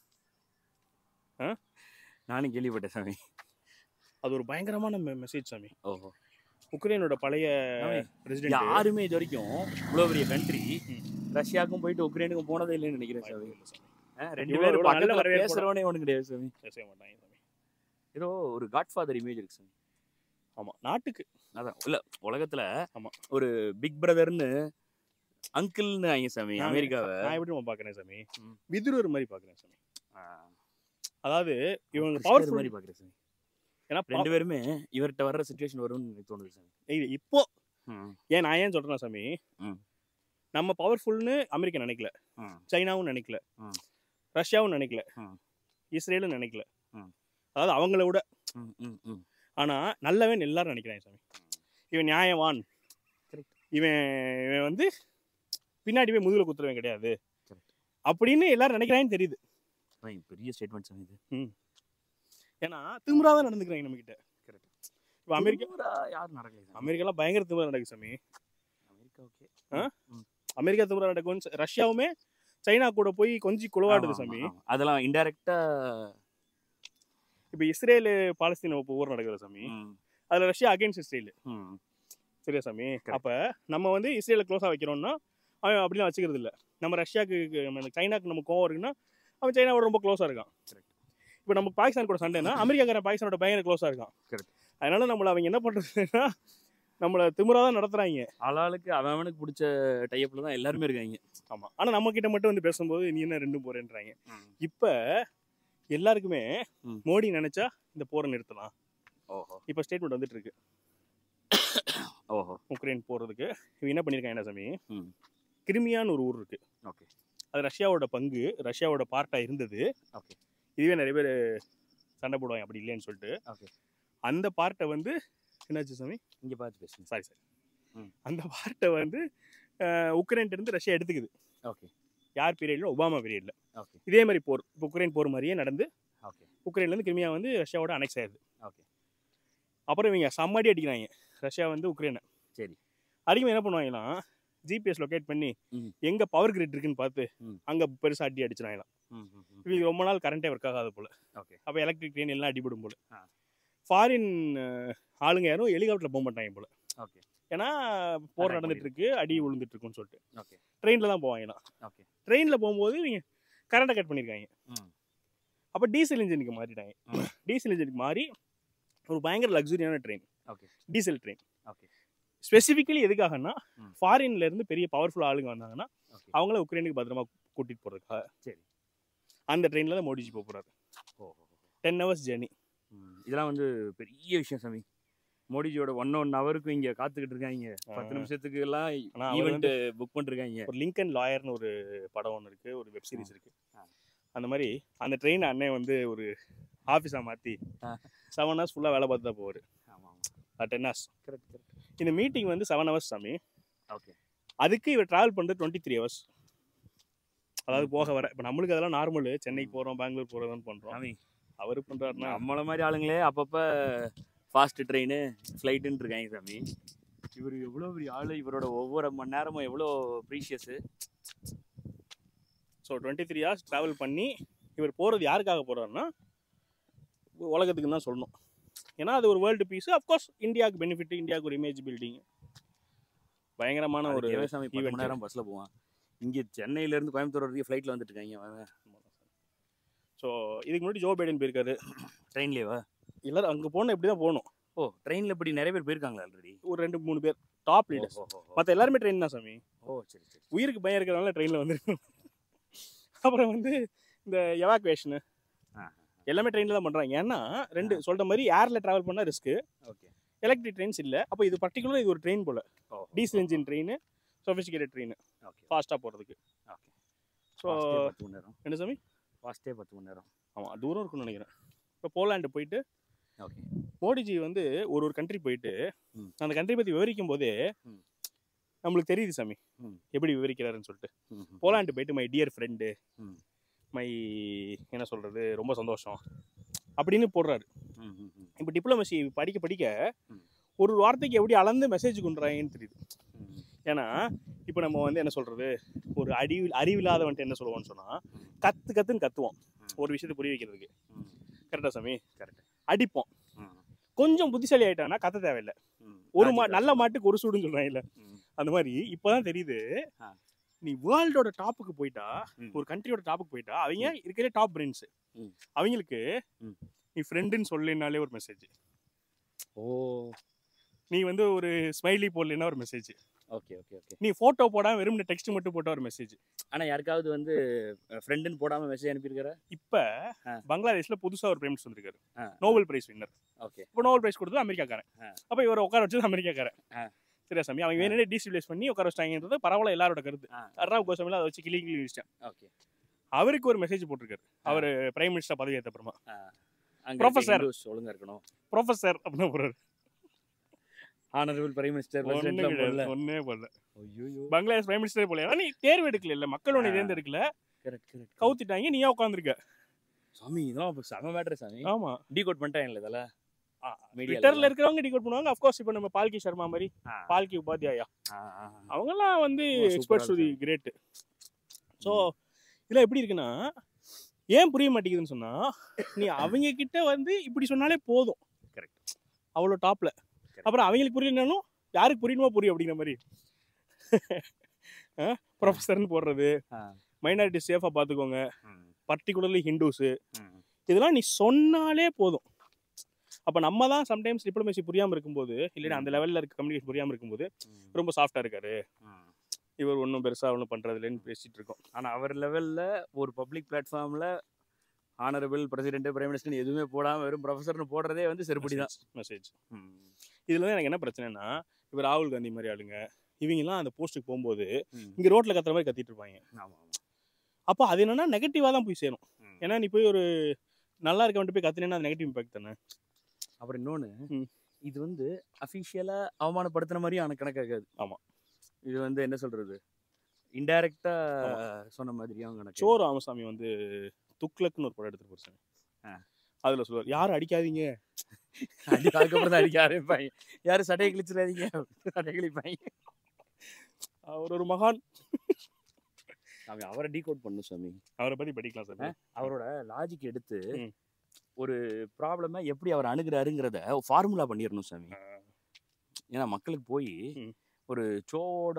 நானும் கேள்விப்பட்டேன் சாமி அது ஒரு பயங்கரமான மெசேஜ் சாமி ஓஹோ உக்ரைனோட பழைய சாமி, பிரசிடென்ட் யாருமே இது வரைக்கும் இவ்வளோ பெரிய கண்ட்ரி ரஷ்யாவுக்கும் போயிட்டு உக்ரைனுக்கும் போனதே இல்லைன்னு நினைக்கிறேன் சாமி ஆ, ரெண்டு இவ்வளவு பேரும் நல்ல பக்கத்துல வரவேற்பு பேசுறவனே ஒன்றும் கிடையாது சாமி பேசவே மாட்டாங்க சாமி ஏதோ ஒரு காட்ஃபாதர் இமேஜ் இருக்கு சாமி ஆமாம் நாட்டுக்கு அதான் இல்ல உலகத்துல ஆமா. ஒரு பிக் பிரதர்னு அங்கிள்னு ஆங்க சாமி நான் அமெரிக்காவை நான் எப்படி பார்க்குறேன் சாமி ம். விதுரர் மாதிரி பார்க்குறேன் சாமி ஆ, அதாவது இவங்க கிறிஸ்டர் பவர்ஃபுல் மாதிரி பாக்குறேன் சாமி ஏன்னா ரெண்டு பேருமே இவர்கிட்ட வர்ற சுச்சுவேஷன் வரும்னு எனக்கு தோணுது சாமி இது இப்போ ம், ஏன் நான் ஏன் சொல்றேன் சாமி ம். நம்ம பவர்ஃபுல்னு அமெரிக்கா நினைக்கல ம், சைனாவும் நினைக்கல ம். ரஷ்யாவும் நினைக்கல ம். இஸ்ரேலும் நினைக்கல ம். அதாவது அவங்கள விட ம், ம், ம். ஆனா நல்லவன் எல்லாரும் நினைக்கிறாங்க சாமி இவன் நியாயவான் Correct. இவன் இவன் வந்து பின்னாடி போய் முதுகுல குத்துறவன் கிடையாது Correct. அப்படின்னு எல்லாரும் நினைக்கிறாங்கன்னு தெரியுது ஆனா, இது பெரிய ஸ்டேட்மெண்ட் சாமி இது ஏன்னா திமிரா தான் நடந்துக்கிறாங்க நம்ம கிட்ட Correct. இப்போ அமெரிக்கா திமிரா யாரும் நடக்கல சாமி. அமெரிக்காலாம் பயங்கர திமிரா நடக்குது சாமி அமெரிக்கா ஓகே ஆ? அமெரிக்கா திமிரா நடக்கும் ரஷ்யாவுமே சைனா கூட போய் கொஞ்சி குளவாடுது ஆமா, சாமி ஆமா, ஆமா. அதெல்லாம் இன்டைரக்டா இப்போ இஸ்ரேல் பாலஸ்தீன் போர் நடக்குது சாமி அதுல ரஷ்யா அகைன்ஸ்ட் இஸ்ரேல் சரியா சாமி Correct. அப்ப நம்ம வந்து இஸ்ரேலை க்ளோஸா வைக்கிறோம்னா அவன் அப்படிலாம் வச்சுக்கிறது இல்ல நம்ம ரஷ்யாக்கு நம்ம இந்த சைனாக்கு நம்ம கோவம் இருக்குன்னா அவன் சைனாவோட ரொம்ப க்ளோஸா இருக்கான் Correct. இப்போ நம்ம பாகிஸ்தான் கூட சண்டைனா அமெரிக்காக்காரன் பாகிஸ்தானோட பயங்கர க்ளோஸா இருக்கான் Correct. அதனால நம்மள அவங்க என்ன பண்றதுன்னா நம்மள திமிரா தான் நடத்துறாங்க ஆளாளுக்கு அவன் அவனுக்கு பிடிச்ச டைப்ல தான் எல்லாருமே இருக்காங்க ஆமா ஆனா நம்ம கிட்ட மட்டும் வந்து பேசும்போது நீ என்ன ரெண்டும் போறேன்றாங்க இப்ப எல்லாருக்குமே ம். மோடி நினைச்சா இந்த போரை நிறுத்தலாம் ஓஹோ இப்ப ஸ்டேட்மெண்ட் வந்துட்டு இருக்கு ஓஹோ உக்ரைன் போறதுக்கு இவங்க என்ன பண்ணிருக்காங்க என்ன சாமி ம். கிரிமியான்னு ஒரு ஊர் இருக்கு ஓகே அது ரஷ்யாவோட பங்கு ரஷ்யாவோட பார்ட்டா இருந்தது ஓகே இதுவே நிறைய பேர் சண்டை போடுவாங்க அப்படி இல்லைன்னு சொல்லிட்டு ஓகே அந்த பார்ட்டை வந்து என்னாச்சு சாமி இங்க பார்த்து பேசுங்க சாரி சாரி ம். அந்த பார்ட்டை வந்து அஹ், உக்ரைன்ட்ட இருந்து ரஷ்யா எடுத்துக்குது ஓகே யார் பீரியட்ல ஒபாமா பீரியட்ல ஓகே இதே மாதிரி போர் இப்போ உக்ரைன் போர் மாதிரியே நடந்து ஓகே உக்ரைன்ல இருந்து கிரிமியா வந்து ரஷ்யாவோட அனெக்ஸ் ஆயிருது ஓகே அப்புறம் இவங்க சம்மாடி அடிக்கிறாங்க ரஷ்யா வந்து உக்ரைனை சரி அடிக்கும் என்ன பண்ணுவாங்கன்னா ஜிபிஎஸ் லொகேட் பண்ணி ம். எங்க பவர் கிரிட் இருக்குன்னு பார்த்து ம். அங்க பெருசா அடி அடிச்சிடாங்களாம் ம் ம், ம். இவங்க ரொம்ப நாள் கரண்டே ஒர்க் ஆகாது போல ஓகே அப்போ எலக்ட்ரிக் ட்ரெயின் எல்லாம் அடிபடும் போல ஆ. ஃபாரின் ஆளுங்க யாரும் ஹெலிகாப்டர்ல போக மாட்டாங்க போல ஓகே ஏன்னா போர் Attack நடந்துட்டு இருக்கு அடி விழுந்துட்டு இருக்குன்னு சொல்லிட்டு ஓகே ட்ரெயின்ல தான் போவாங்களாம் ஓகே ட்ரெயின்ல போகும்போது இவங்க கரண்ட்டை கட் பண்ணியிருக்காங்க ம் அப்போ டீசல் இன்ஜினுக்கு மாறிட்டாங்க ம். டீசல் இன்ஜினுக்கு மாறி ஒரு பயங்கர லக்ஸுரியான train okay diesel train okay specifically எதுக்காகன்னா ம். ஃபாரின்ல இருந்து பெரிய பவர்ஃபுல் ஆளுங்க வந்தாங்கன்னா ஓகே அவங்கள உக்ரைனுக்கு பத்திரமா கூட்டிட்டு போறதுக்காக சரி அந்த ட்ரெயின்ல தான் மோடிஜி போக போறாரு ஓஹோ டென் ஹவர்ஸ் ஜேர்னி ம், இதெல்லாம் வந்து பெரிய விஷயம் சாமி மோடிஜியோட ஒன் ஒன் ஹவருக்கு இங்க காத்துக்கிட்டு இருக்காங்க பத்து நிமிஷத்துக்கு எல்லாம் ஆனா அவர் ஈவெண்ட் புக் பண்ணிருக்காங்க ஒரு லிங்கன் லாயர்னு ஒரு படம் ஒன்று இருக்கு ஒரு வெப் சீரிஸ் இருக்கு ஆ. அந்த மாதிரி அந்த ட்ரெயின் அண்ணன் வந்து ஒரு ஆஃபீஸாக மாற்றி ஆ. செவன் ஹவர்ஸ் ஃபுல்லாக வேலை பார்த்து தான் போவார் ஆமா ஆமா டென் ஹவர்ஸ் கரெக்ட் கரெக்ட் இந்த மீட்டிங் வந்து செவன் ஹவர்ஸ் சாமி ஓகே அதுக்கு இவர் ட்ராவல் பண்ணுறது டுவெண்ட்டி த்ரீ ஹவர்ஸ் அதாவது போக வர இப்போ நம்மளுக்கு அதெல்லாம் நார்மல் சென்னைக்கு போகிறோம் பெங்களூர் போகிறோம்னு பண்ணுறோம் சாமி அவர் பண்ணுறாருன்னா நம்மள மாதிரி ஆளுங்களே அப்பப்ப ஃபாஸ்ட் ட்ரெயின் ஃப்ளைட்டுன்னு இருக்காங்க சாமி இவர் எவ்வளோ பெரிய ஆளு இவரோட ஒவ்வொரு மணி நேரமும் எவ்வளோ precious so twenty three hours travel பண்ணி இவர் போகிறது யாருக்காக போகிறாருன்னா உலகத்துக்கு தான் சொல்லணும் ஏன்னா அது ஒரு வேர்ல்டு பீஸ் அஃப்கோர்ஸ் இந்தியாவுக்கு பெனிஃபிட் இந்தியாவுக்கு ஒரு இமேஜ் பில்டிங் பயங்கரமான ஒரு ஒரு சாமி பத்து event. மணி நேரம் பஸ்ஸில் போவான் இங்கே சென்னையிலேருந்து கோயம்புத்தூர் வரைக்கும் ஃப்ளைட்டில் வந்துட்டு இருக்காங்க அவன் ஸோ இதுக்கு முன்னாடி ஜோ பைடன் போயிருக்காரு ட்ரெயின்லேயேவா எல்லாரும் அங்கே போகணும் இப்படி தான் போகணும் ஓ ட்ரெயினில் இப்படி நிறைய பேர் போயிருக்காங்களா ஆல்ரெடி ஒரு ரெண்டு மூணு பேர் டாப் லீடர்ஸ் ஓ ஓ, ஓ. மற்ற எல்லாருமே ட்ரெயின் தான் சாமி ஓ சரி சரி உயிருக்கு பயம் இருக்கிறனால ட்ரெயினில் வந்துருக்கணும் அப்புறம் வந்து இந்த எவாக்குவேஷனு ஆ எல்லாமே ட்ரெயினில் தான் பண்ணுறாங்க ஏன்னா ரெண்டு சொல்கிற மாதிரி ஏரில் ட்ராவல் பண்ணால் ரிஸ்க்கு ஓகே எலக்ட்ரிக் ட்ரெயின்ஸ் இல்லை அப்போ இது பர்டிகுலர் இது ஒரு ட்ரெயின் போல் ஓ diesel engine train sophisticated train okay ஃபாஸ்ட்டாக போகிறதுக்கு ஓகே ஸோ ஃபாஸ்ட்டே பத்து மணி நேரம் என்ன சாமி ஃபாஸ்ட்டே பத்து மணி நேரம் ஆமாம் தூரம் இருக்கும்னு நினைக்கிறேன் இப்போ போலாண்டு போயிட்டு ஓகே மோடிஜி வந்து ஒரு ஒரு கண்ட்ரி போயிட்டு ம். அந்த கண்ட்ரி பற்றி விவரிக்கும் போதே ம். நம்மளுக்கு தெரியுது சாமி ம். எப்படி விவரிக்கிறாருன்னு சொல்லிட்டு ம், ம், போலாண்டு போயிட்டு மை டியர் ஃப்ரெண்டு ம். மை என்ன சொல்கிறது ரொம்ப சந்தோஷம் அப்படின்னு போடுறாரு ம், ம், ம், இப்போ டிப்ளமசி படிக்க படிக்க ம். ஒரு வார்த்தைக்கு எப்படி அளந்து மெசேஜ் கொண்டுறாங்கன்னு தெரியுது ம், ஏன்னா இப்போ நம்ம வந்து என்ன சொல்கிறது ஒரு அறிவு அறிவில்லாதவன்ட்டு என்ன சொல்லுவோம்னு சொன்னால் கத்து கத்துன்னு கத்துவோம் ம். ஒரு விஷயத்தை புரிய வைக்கிறதுக்கு ம், கரெக்டா சாமி கரெக்ட் அடிப்போம் ம், கொஞ்சம் புத்திசாலி ஆயிட்டானா கத்த தேவையில்லை ம். ஒரு மா Logic, நல்ல logic. மாட்டுக்கு ஒரு சூடுன்னு சொல்றாங்கல்ல ம், அந்த மாதிரி இப்போதான் தெரியுது ஆ. நீ வேர்ல்டோட டாப்புக்கு போயிட்டா ம். ஒரு கண்ட்ரியோட டாப்புக்கு போயிட்டா அவங்க இருக்கிற டாப் பிரெண்ட்ஸ் ம். அவங்களுக்கு ம். நீ ஃப்ரெண்டுன்னு சொல்லலைனாலே ஒரு மெசேஜ் ஓ நீ வந்து ஒரு ஸ்மைலி போடலைன்னா ஒரு மெசேஜ் ஓகே ஓகே ஓகே நீ போட்டோ போடாம வெறும் டெக்ஸ்ட் மட்டும் போட்டா ஒரு மெசேஜ் ஆனா யாருக்காவது வந்து ஃப்ரெண்டுன்னு போடாம மெசேஜ் அனுப்பியிருக்காரா இப்ப ஆ. பங்களாதேஷ்ல புதுசா ஒரு பிரைம் வந்திருக்காரு ஆ. நோபல் பிரைஸ் வின்னர் ஓகே இப்போ நோபல் பிரைஸ் கொடுத்தது அமெரிக்காக்காரன் ஆ. அப்ப இவரை உட்கார வச்சது அமெரிக்காக்காரன் ஆ. சரியா சாமி அவங்க ஆ. வேணும்னே டீசிபிளைஸ் பண்ணி உட்கார வச்சிட்டாங்கன்றது பரவாயில்ல எல்லாரோட கருத்து ஆ அர்ராவ் கோசமில் அதை வச்சு கிளி கிளி வச்சிட்டேன் ஓகே அவருக்கு ஒரு மெசேஜ் போட்டிருக்காரு அவர் பிரைம் மினிஸ்டர் பதவி ஏற்ற அப்புறமா அங்க Professor. ப்ரொஃபசர் ஒழுங்கா இருக்கணும் ப்ரொஃபசர் அப்படின்னு போறாரு ஆனரபிள் பிரைம் மினிஸ்டர் ஒண்ணு பிரசிடென்ட்லாம் கிடையாது போடல ஒன்னே போடல ஐயோ பங்களாதேஷ் பிரைம் மினிஸ்டரே போல ஏன்னா நீ தேர்வு எடுக்கல இல்ல மக்கள் உன்னை ஆ. தேர்ந்தெடுக்கல கரெக்ட் கரெக்ட் கவுத்திட்டாங்க நீயா உட்காந்துருக்க சாமி இதெல்லாம் அப்ப செம மேட்ரு சாமி ஆமா டீகோட் பண்ணிட்டாங்கல்ல இதெல்லாம் மீடியால ட்விட்டர்ல இருக்கிறவங்க டிகோட் பண்ணுவாங்க அஃப்கோர்ஸ் இப்போ நம்ம பால்கி சர்மா மாதிரி ஆ. பால்கி உபாத்யாயா ஆ, ஆ, ஆ. அவங்கெல்லாம் வந்து ஓ, super எக்ஸ்பர்ட்ஸ் ஆளு தி கிரேட் ஸோ இதில் எப்படி இருக்குன்னா ஏன் புரிய மாட்டேங்குதுன்னு சொன்னா நீ அவங்க கிட்ட வந்து இப்படி சொன்னாலே போதும் கரெக்ட் அவ்வளோ டாப்ல அப்புறம் அவங்களுக்கு புரியலனாலும் யாருக்கு புரியணுமோ புரியும் அப்படிங்கிற மாதிரி ப்ரொஃபஸர்னு போடுறது மைனாரிட்டி சேஃபாக பார்த்துக்கோங்க பர்டிகுலர்லி ஹிந்துஸு இதெல்லாம் நீ சொன்னாலே போதும் அப்போ நம்ம தான் சம்டைம்ஸ் டிப்ளமேசி புரியாமல் இருக்கும்போது இல்லைன்னா அந்த லெவலில் இருக்க கம்யூனிகேஷன் புரியாமல் இருக்கும்போது ரொம்ப சாஃப்டாக இருக்காரு இவர் ஒன்றும் பெருசாக ஒன்றும் பண்ணுறதில்லன்னு பேசிட்டு இருக்கோம் ஆனா அவர் லெவல்ல ஒரு பப்ளிக் பிளாட்ஃபார்ம்ல ஆனரபிள் பிரசிடென்ட் பிரைம் மினிஸ்டர் எதுவுமே போடாம வெறும் ப்ரொஃபஸர்னு போடுறதே வந்து செருப்படி தான் மெசேஜ் இதில் தான் எனக்கு என்ன பிரச்சனைனா இப்போ ராகுல் காந்தி மாதிரி ஆளுங்க இவங்கெல்லாம் அந்த போஸ்ட்டுக்கு போகும்போது இங்கே ரோட்டில் கத்துற மாதிரி கத்திட்டு இருப்பாங்க ஆமா அப்போ அது என்னன்னா நெகட்டிவாக தான் போய் சேரும் ம். ஏன்னா நீ போய் ஒரு நல்லா இருக்கவன்ட்டு போய் கத்துனேன்னா அது நெகட்டிவ் இம்பாக்ட் தானே அப்புறம் இன்னொன்னு ம். இது வந்து அஃபிஷியலா அவமானப்படுத்தின மாதிரியும் அவனுக்கு கணக்காகாது ஆமா. இது வந்து என்ன சொல்றது இன்டைரக்டா சொன்ன மாதிரியும் கணக்கு சோ ராமசாமி வந்து துக்ளக்னு ஒரு படம் எடுத்துட்டு போச்சு ஆ. அதில் சொல்லுவார் யாரும் அடிக்காதீங்க அடி- அதுக்கப்புறம் தான் அடிக்க ஆரம்பிப்பாங்க யாரும் சட்டையை கிழிச்சிடாதீங்க சட்டையை கிழிப்பாங்க அவர் ஒரு மகான் சாமி அவரை டீகோட் பண்ணும் சாமி அவரை பற்றி படிக்கலாம் சார் அவரோட லாஜிக் எடுத்து ம். ஒரு ப்ராப்ளமை எப்படி அவர் அணுகுறாருங்கிறத ஃபார்முலா பண்ணிடணும் சாமி ஏன்னா மக்களுக்கு போய் ம். ஒரு ஷோவோட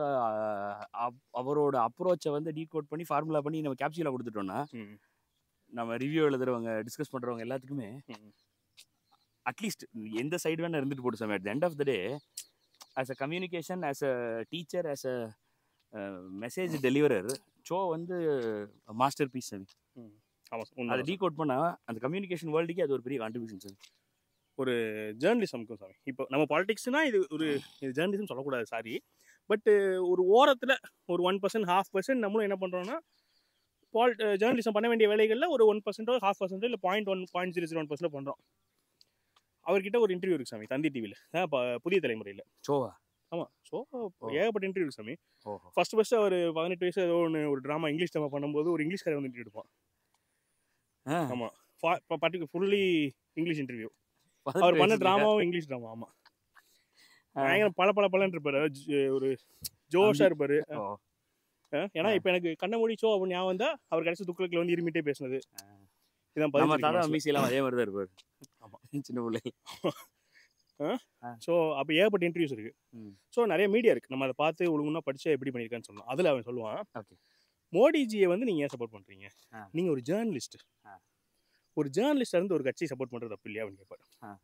அவரோட அப்ரோச்சை வந்து டீகோட் பண்ணி ஃபார்முலா பண்ணி நம்ம கேப்சூலாக கொடுத்துட்டோம்னா ம். நம்ம ரிவ்யூ எழுதுறவங்க டிஸ்கஸ் பண்ணுறவங்க எல்லாத்துக்குமே ம். அட்லீஸ்ட் எந்த சைடு வேணா இருந்துட்டு போட்டு சாமி at end of the day as a communication as a teacher as a message deliverer show வந்து மாஸ்டர் பீஸ் சாமி ஆமாம் சார் அதை உண்மை டீகோட் பண்ணா அந்த கம்யூனிகேஷன் வேர்ல்டுக்கு அது ஒரு பெரிய கான்ட்ரிபியூஷன் சார் ஜேர்னலிசம்க்கும் சாமி இப்போ நம்ம பாலிடிக்ஸ்னா இது ஒரு இது ஜேர்னலிசம் சொல்லக்கூடாது சாரி பட்டு ஒரு ஓரத்தில் ஒரு ஒன் பர்சன்ட் ஹாஃப் பர்சன்ட் நம்மளும் என்ன பண்ணுறோன்னா பால் ஜேர்னலிசம் பண்ண வேண்டிய வேலைகளில் ஒரு ஒன் பர்சன்ட்டோ ஹாஃப் பர்சன்ட்டோ இல்லை point one point zero zero one percent பண்ணுறோம் அவர்கிட்ட ஒரு இன்டர்வியூ இருக்கு சாமி தந்தி டிவியில் புதிய தலைமுறையில் ஷோவா ஆமாம் ஸோ ஏகப்பட்ட இன்டர்வியூ இருக்கு சாமி ஓஹோ ஃபர்ஸ்ட் ஃபர்ஸ்ட் அவர் பதினெட்டு வயசு ஏதோ ஒன்று ஒரு ட்ராமா இங்கிலீஷ் ட்ராமா பண்ணும்போது ஒரு இங்கிலீஷ்காரர் வந்து இன்டர்வியூ எடுப்பான் ஆமாம் பர்டிகுலர் ஃபுல்லி இங்கிலீஷ் இன்டர்வியூ அவர் பண்ண ட்ராமாவும் இங்கிலீஷ் ட்ராமா ஆமாம் பயங்கர பல பல பலன்னு இருப்பாரு அதாவது ஜ- ஒரு ஜோஷா இருப்பாரு அஹ் ஏன்னா இப்போ எனக்கு கண்ண மூடி ஷோ அப்படின்னு ஞாபகம் வந்தா அவர் கடைசி துக்ளக்கில் வந்து இருமிட்டே பேசுனது இதான் நம்ம பதிவு தாத்தா மீசியெல்லாம் அதே மாதிரி தான் இருப்பார் ஆமா. சின்ன பிள்ளை ஸோ அப்போ ஏகப்பட்ட இன்டர்வியூஸ் இருக்கு ம். ஸோ நிறைய மீடியா இருக்கு நம்ம அதை பார்த்து ஒழுங்குனா படிச்சா எப்படி பண்ணியிருக்கான்னு சொல்லலாம் அதில் அவன் சொல்லுவான் Okay. மோடிஜியை வந்து நீங்க ஏன் சப்போர்ட் பண்றீங்க ஆ. நீங்க ஒரு ஜேர்னலிஸ்ட் ஆ. ஒரு ஜேர்னலிஸ்ட் இருந்து ஒரு கட்சியை சப்போர்ட் பண்றது தப்பு இல்லையா அப்படின்னு கேட்பாரு ஆ.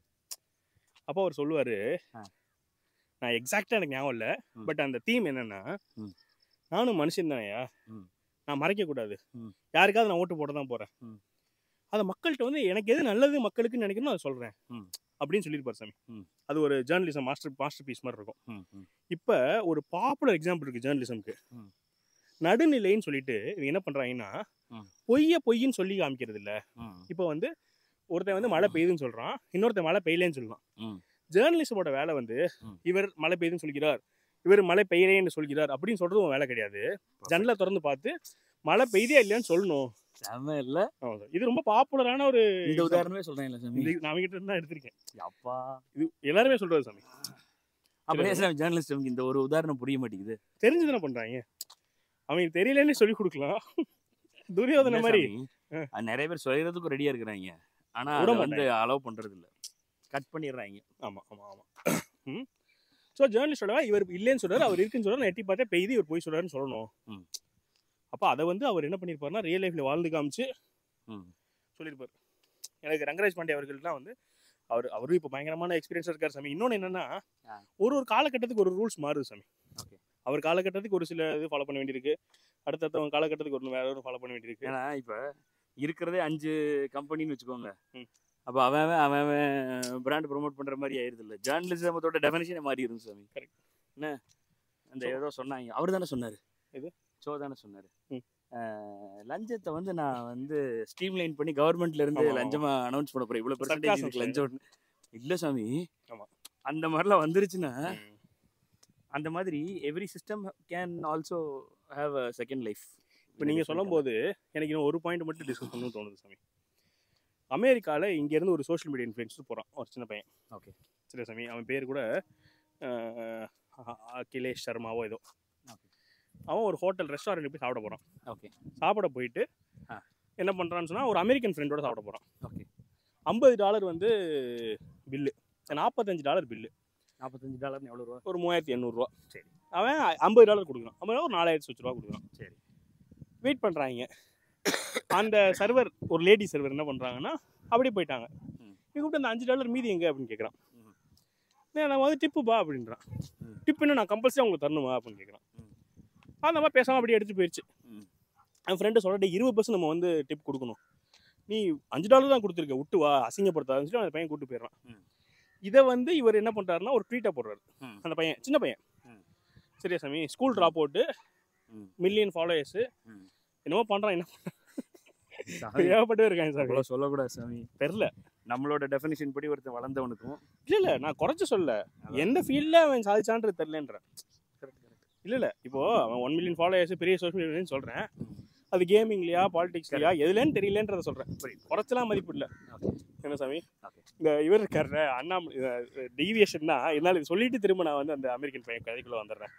அப்போ அவர் சொல்லுவாரு ஆ. நான் எக்ஸாக்டா எனக்கு ஞாபகம் இல்லை ம். பட் அந்த தீம் என்னன்னா ம். நானும் மனுஷன் தானேயா ம். நான் மறைக்க கூடாது ம். யாருக்காவது நான் ஓட்டு போட தான் போறேன் ம். அதை மக்கள்கிட்ட வந்து எனக்கு எது நல்லது மக்களுக்குன்னு நினைக்கணும் அதை சொல்றேன் ம். அப்படின்னு சொல்லியிருப்பார் சாமி ம். அது ஒரு ஜேர்னலிசம் மாஸ்டர் மாஸ்டர் பீஸ் மாதிரி இருக்கும் ம், ம். இப்போ ஒரு பாப்புலர் எக்ஸாம்பிள் இருக்கு ஜேர்னலிசம்க்கு ம். நடுநிலைன்னு சொல்லிட்டு இவங்க என்ன பண்றாங்கன்னா ம். பொய்ய பொய்ன்னு சொல்லி காமிக்கிறது இல்ல ம், இப்போ வந்து ஒருத்தன் வந்து மழை பெய்யுதுன்னு சொல்றான் இன்னொருத்தன் மழை பெய்யலன்னு சொல்லலாம் ம். ஜேர்னலிசமோட வேலை வந்து ம். இவர் மழை பெய்யுதுன்னு சொல்கிறார் இவர் மழை பெய்யலேன்னு சொல்கிறார் அப்படின்னு சொல்றது உன் வேலை கிடையாது ஜன்னலை திறந்து பார்த்து மழை பெய்தே இல்லையான்னு சொல்லணும் செம இல்ல ஆமா சார். இது ரொம்ப பாப்புலரான ஒரு இந்த உதாரணமே சொல்றேன் இல்ல சாமி இது நான் அவங்ககிட்ட இருந்து தான் எடுத்திருக்கேன் அப்பா இது எல்லாருமே சொல்றது சாமி அப்படியே சாமி ஜேர்னலிஸ்ட் இந்த ஒரு உதாரணம் புரிய மாட்டேங்குது தெரிஞ்சு தானே பண்றாங்க அவங்க தெரியலன்னு சொல்லி கொடுக்கலாம் துரியோதன இல்ல மாதிரி சாமி, ஆ. அது நிறைய பேர் சொல்றதுக்கும் ரெடியா இருக்கிறாங்க ஆனா விட அதை வந்து அலோவ் பண்றது இல்ல கட் பண்ணிடுறாங்க ஆமா ஆமா ஆமா ம் ஸோ ஜேர்னலிஸ்டோட இவர் இல்லைன்னு சொல்றாரு அவர் இருக்குன்னு சொல்றாரு நான் எட்டி பார்த்தே பெய்து இவர் போய் சொல்றாருன்னு சொல்லணும் ம். அப்போ அதை வந்து அவர் என்ன பண்ணியிருப்பாருன்னா ரியல் லைஃப்ல வாழ்ந்து காமிச்சு ம். சொல்லியிருப்பார் எனக்கு ரங்கராஜ் பாண்டே அவர்கள்லாம் வந்து அவர் அவரும் இப்போ பயங்கரமான எக்ஸ்பீரியன்ஸ் இருக்கார் சாமி இன்னொன்று என்னன்னா ஆ. ஒரு ஒரு காலகட்டத்துக்கு ஒரு ரூல்ஸ் மாறுது சாமி Okay. அவர் காலகட்டத்துக்கு ஒரு சில இது ஃபாலோ பண்ண வேண்டியிருக்கு அடுத்தடுத்தவங்க காலகட்டத்துக்கு ஒரு வேற ஒரு ஃபாலோ பண்ண வேண்டியிருக்கு ஏன்னா இப்ப இருக்கிறதே அஞ்சு கம்பெனின்னு வச்சுக்கோங்க ம். அப்ப அவன் அவன் அவன் பிராண்ட் ப்ரோமோட் பண்ற மாதிரி ஆயிருது இல்ல ஜேர்னலிசமத்தோட டெஃபினேஷனே மாறி இருக்கும் சாமி Correct. என்ன அந்த So- ஏதோ சொன்னாங்க அவர் தானே சொன்னாரு எது? சோ தானே சொன்னாரு ம். அஹ், லஞ்சத்தை வந்து நான் வந்து ஸ்ட்ரீம்லைன் பண்ணி கவர்மெண்ட்ல இருந்து ஆமா, ஆமா. லஞ்சமா அனௌன்ஸ் பண்ண போறேன் இவ்வளவு Sarcasm பெர்சன்டேஜ் லஞ்சம் இல்ல சாமி ஆமா. அந்த மாதிரிலாம் வந்துருச்சுன்னா ம். அந்த மாதிரி every system can also have a second life இப்போ நீங்கள் சொல்லும்போது எனக்கு இன்னும் ஒரு பாயிண்ட் மட்டும் டிஸ்கஸ் பண்ணணும்னு தோணுது சாமி அமெரிக்காவில் இங்கேருந்து ஒரு சோஷியல் மீடியா இன்ஃப்ளூயன்ஸ் போகிறான் ஒரு சின்ன பையன் Okay. சரி சாமி அவன் பேர் கூட அஹ், அ- அகிலேஷ் சர்மாவோ ஏதோ Okay. அவன் ஒரு ஹோட்டல் ரெஸ்டாரண்ட் போய் சாப்பிட போகிறான் ஓகே சாப்பிட போயிட்டு ஆ. என்ன பண்ணுறான்னு சொன்னால் ஒரு அமெரிக்கன் ஃப்ரெண்டோட சாப்பிட போகிறான் ஓகே ஐம்பது டாலர் வந்து பில்லு நாற்பத்தஞ்சு டாலர் பில்லு நாற்பத்தஞ்சு டாலர்னு எவ்வளோ ரூபா ஒரு மூவாயிரத்தி எண்ணூறுரூவா சரி. அவன் ஐம்பது டாலர் கொடுக்குறான் ஐம்பது ஒரு நாலாயிரத்தி சொச்சு ரூபா கொடுக்குறான் சரி வெயிட் பண்ணுறாங்க அந்த சர்வர் ஒரு லேடி சர்வர் என்ன பண்ணுறாங்கன்னா அப்படியே போயிட்டாங்க ம். நீ கூப்பிட்டு அந்த அஞ்சு டாலர் மீதி எங்கே அப்படின்னு கேட்குறான் ம். நான் வந்து டிப்புப்பா அப்படின்றான் ம். டிப் என்ன நான் கம்பல்சரி உங்களுக்கு தரணுமா அப்படின்னு கேட்குறான் ம். அந்த மாதிரி பேசாமல் அப்படியே எடுத்து போயிடுச்சு ம். என் ஃப்ரெண்டு சொல்லிட்டு இருபது பர்சன்ட் நம்ம வந்து டிப் கொடுக்கணும் நீ அஞ்சு டாலர் தான் கொடுத்துருக்க விட்டு வா அசிங்கப்படுத்தாதுன்னு சொல்லி அந்த பையன் கூட்டு போயிடுறான் ம். இதை வந்து இவர் என்ன பண்ணுறாருன்னா ஒரு ட்வீட்டை போடுறாரு ம். அந்த பையன் சின்ன பையன் ம். சரியா சாமி ஸ்கூல் ட்ராப் அவுட்டு ம். மில்லியன் ஃபாலோயர்ஸு ம். என்னமோ பண்ணுறான் என்ன சாமி, ஏகப்பட்டு இருக்காங்க சார் அவ்வளோ சொல்லக்கூடாது சாமி தெரில நம்மளோட டெஃபினிஷன் படி ஒருத்தன் வளர்ந்தவனுக்கும் இல்ல இல்ல நான் குறைச்சு சொல்ல எந்த ஃபீல்ட்ல அவன் சாதிச்சான்றது தெரியலன்றேன் இல்ல இல்ல இப்போ அவன் ஒன் மில்லியன் ஃபாலோயர்ஸ் பெரிய சோஷியல் மீடியான்னு சொல்றேன் அது கேமிங்லயா பாலிடிக்ஸ்லயா எதுலன்னு தெரியலன்றத சொல்றேன் குறைச்சலாம் மதிப்பு இல்ல ஓகே என்ன சாமி ஓகே இந்த இவர் இருக்காரு அண்ணா டீவியேஷன் தான் என்னால் இது சொல்லிட்டு திரும்ப நான் வந்து அந்த அமெரிக்கன் பையன் கதைக்குள்ள வந்துடுறேன்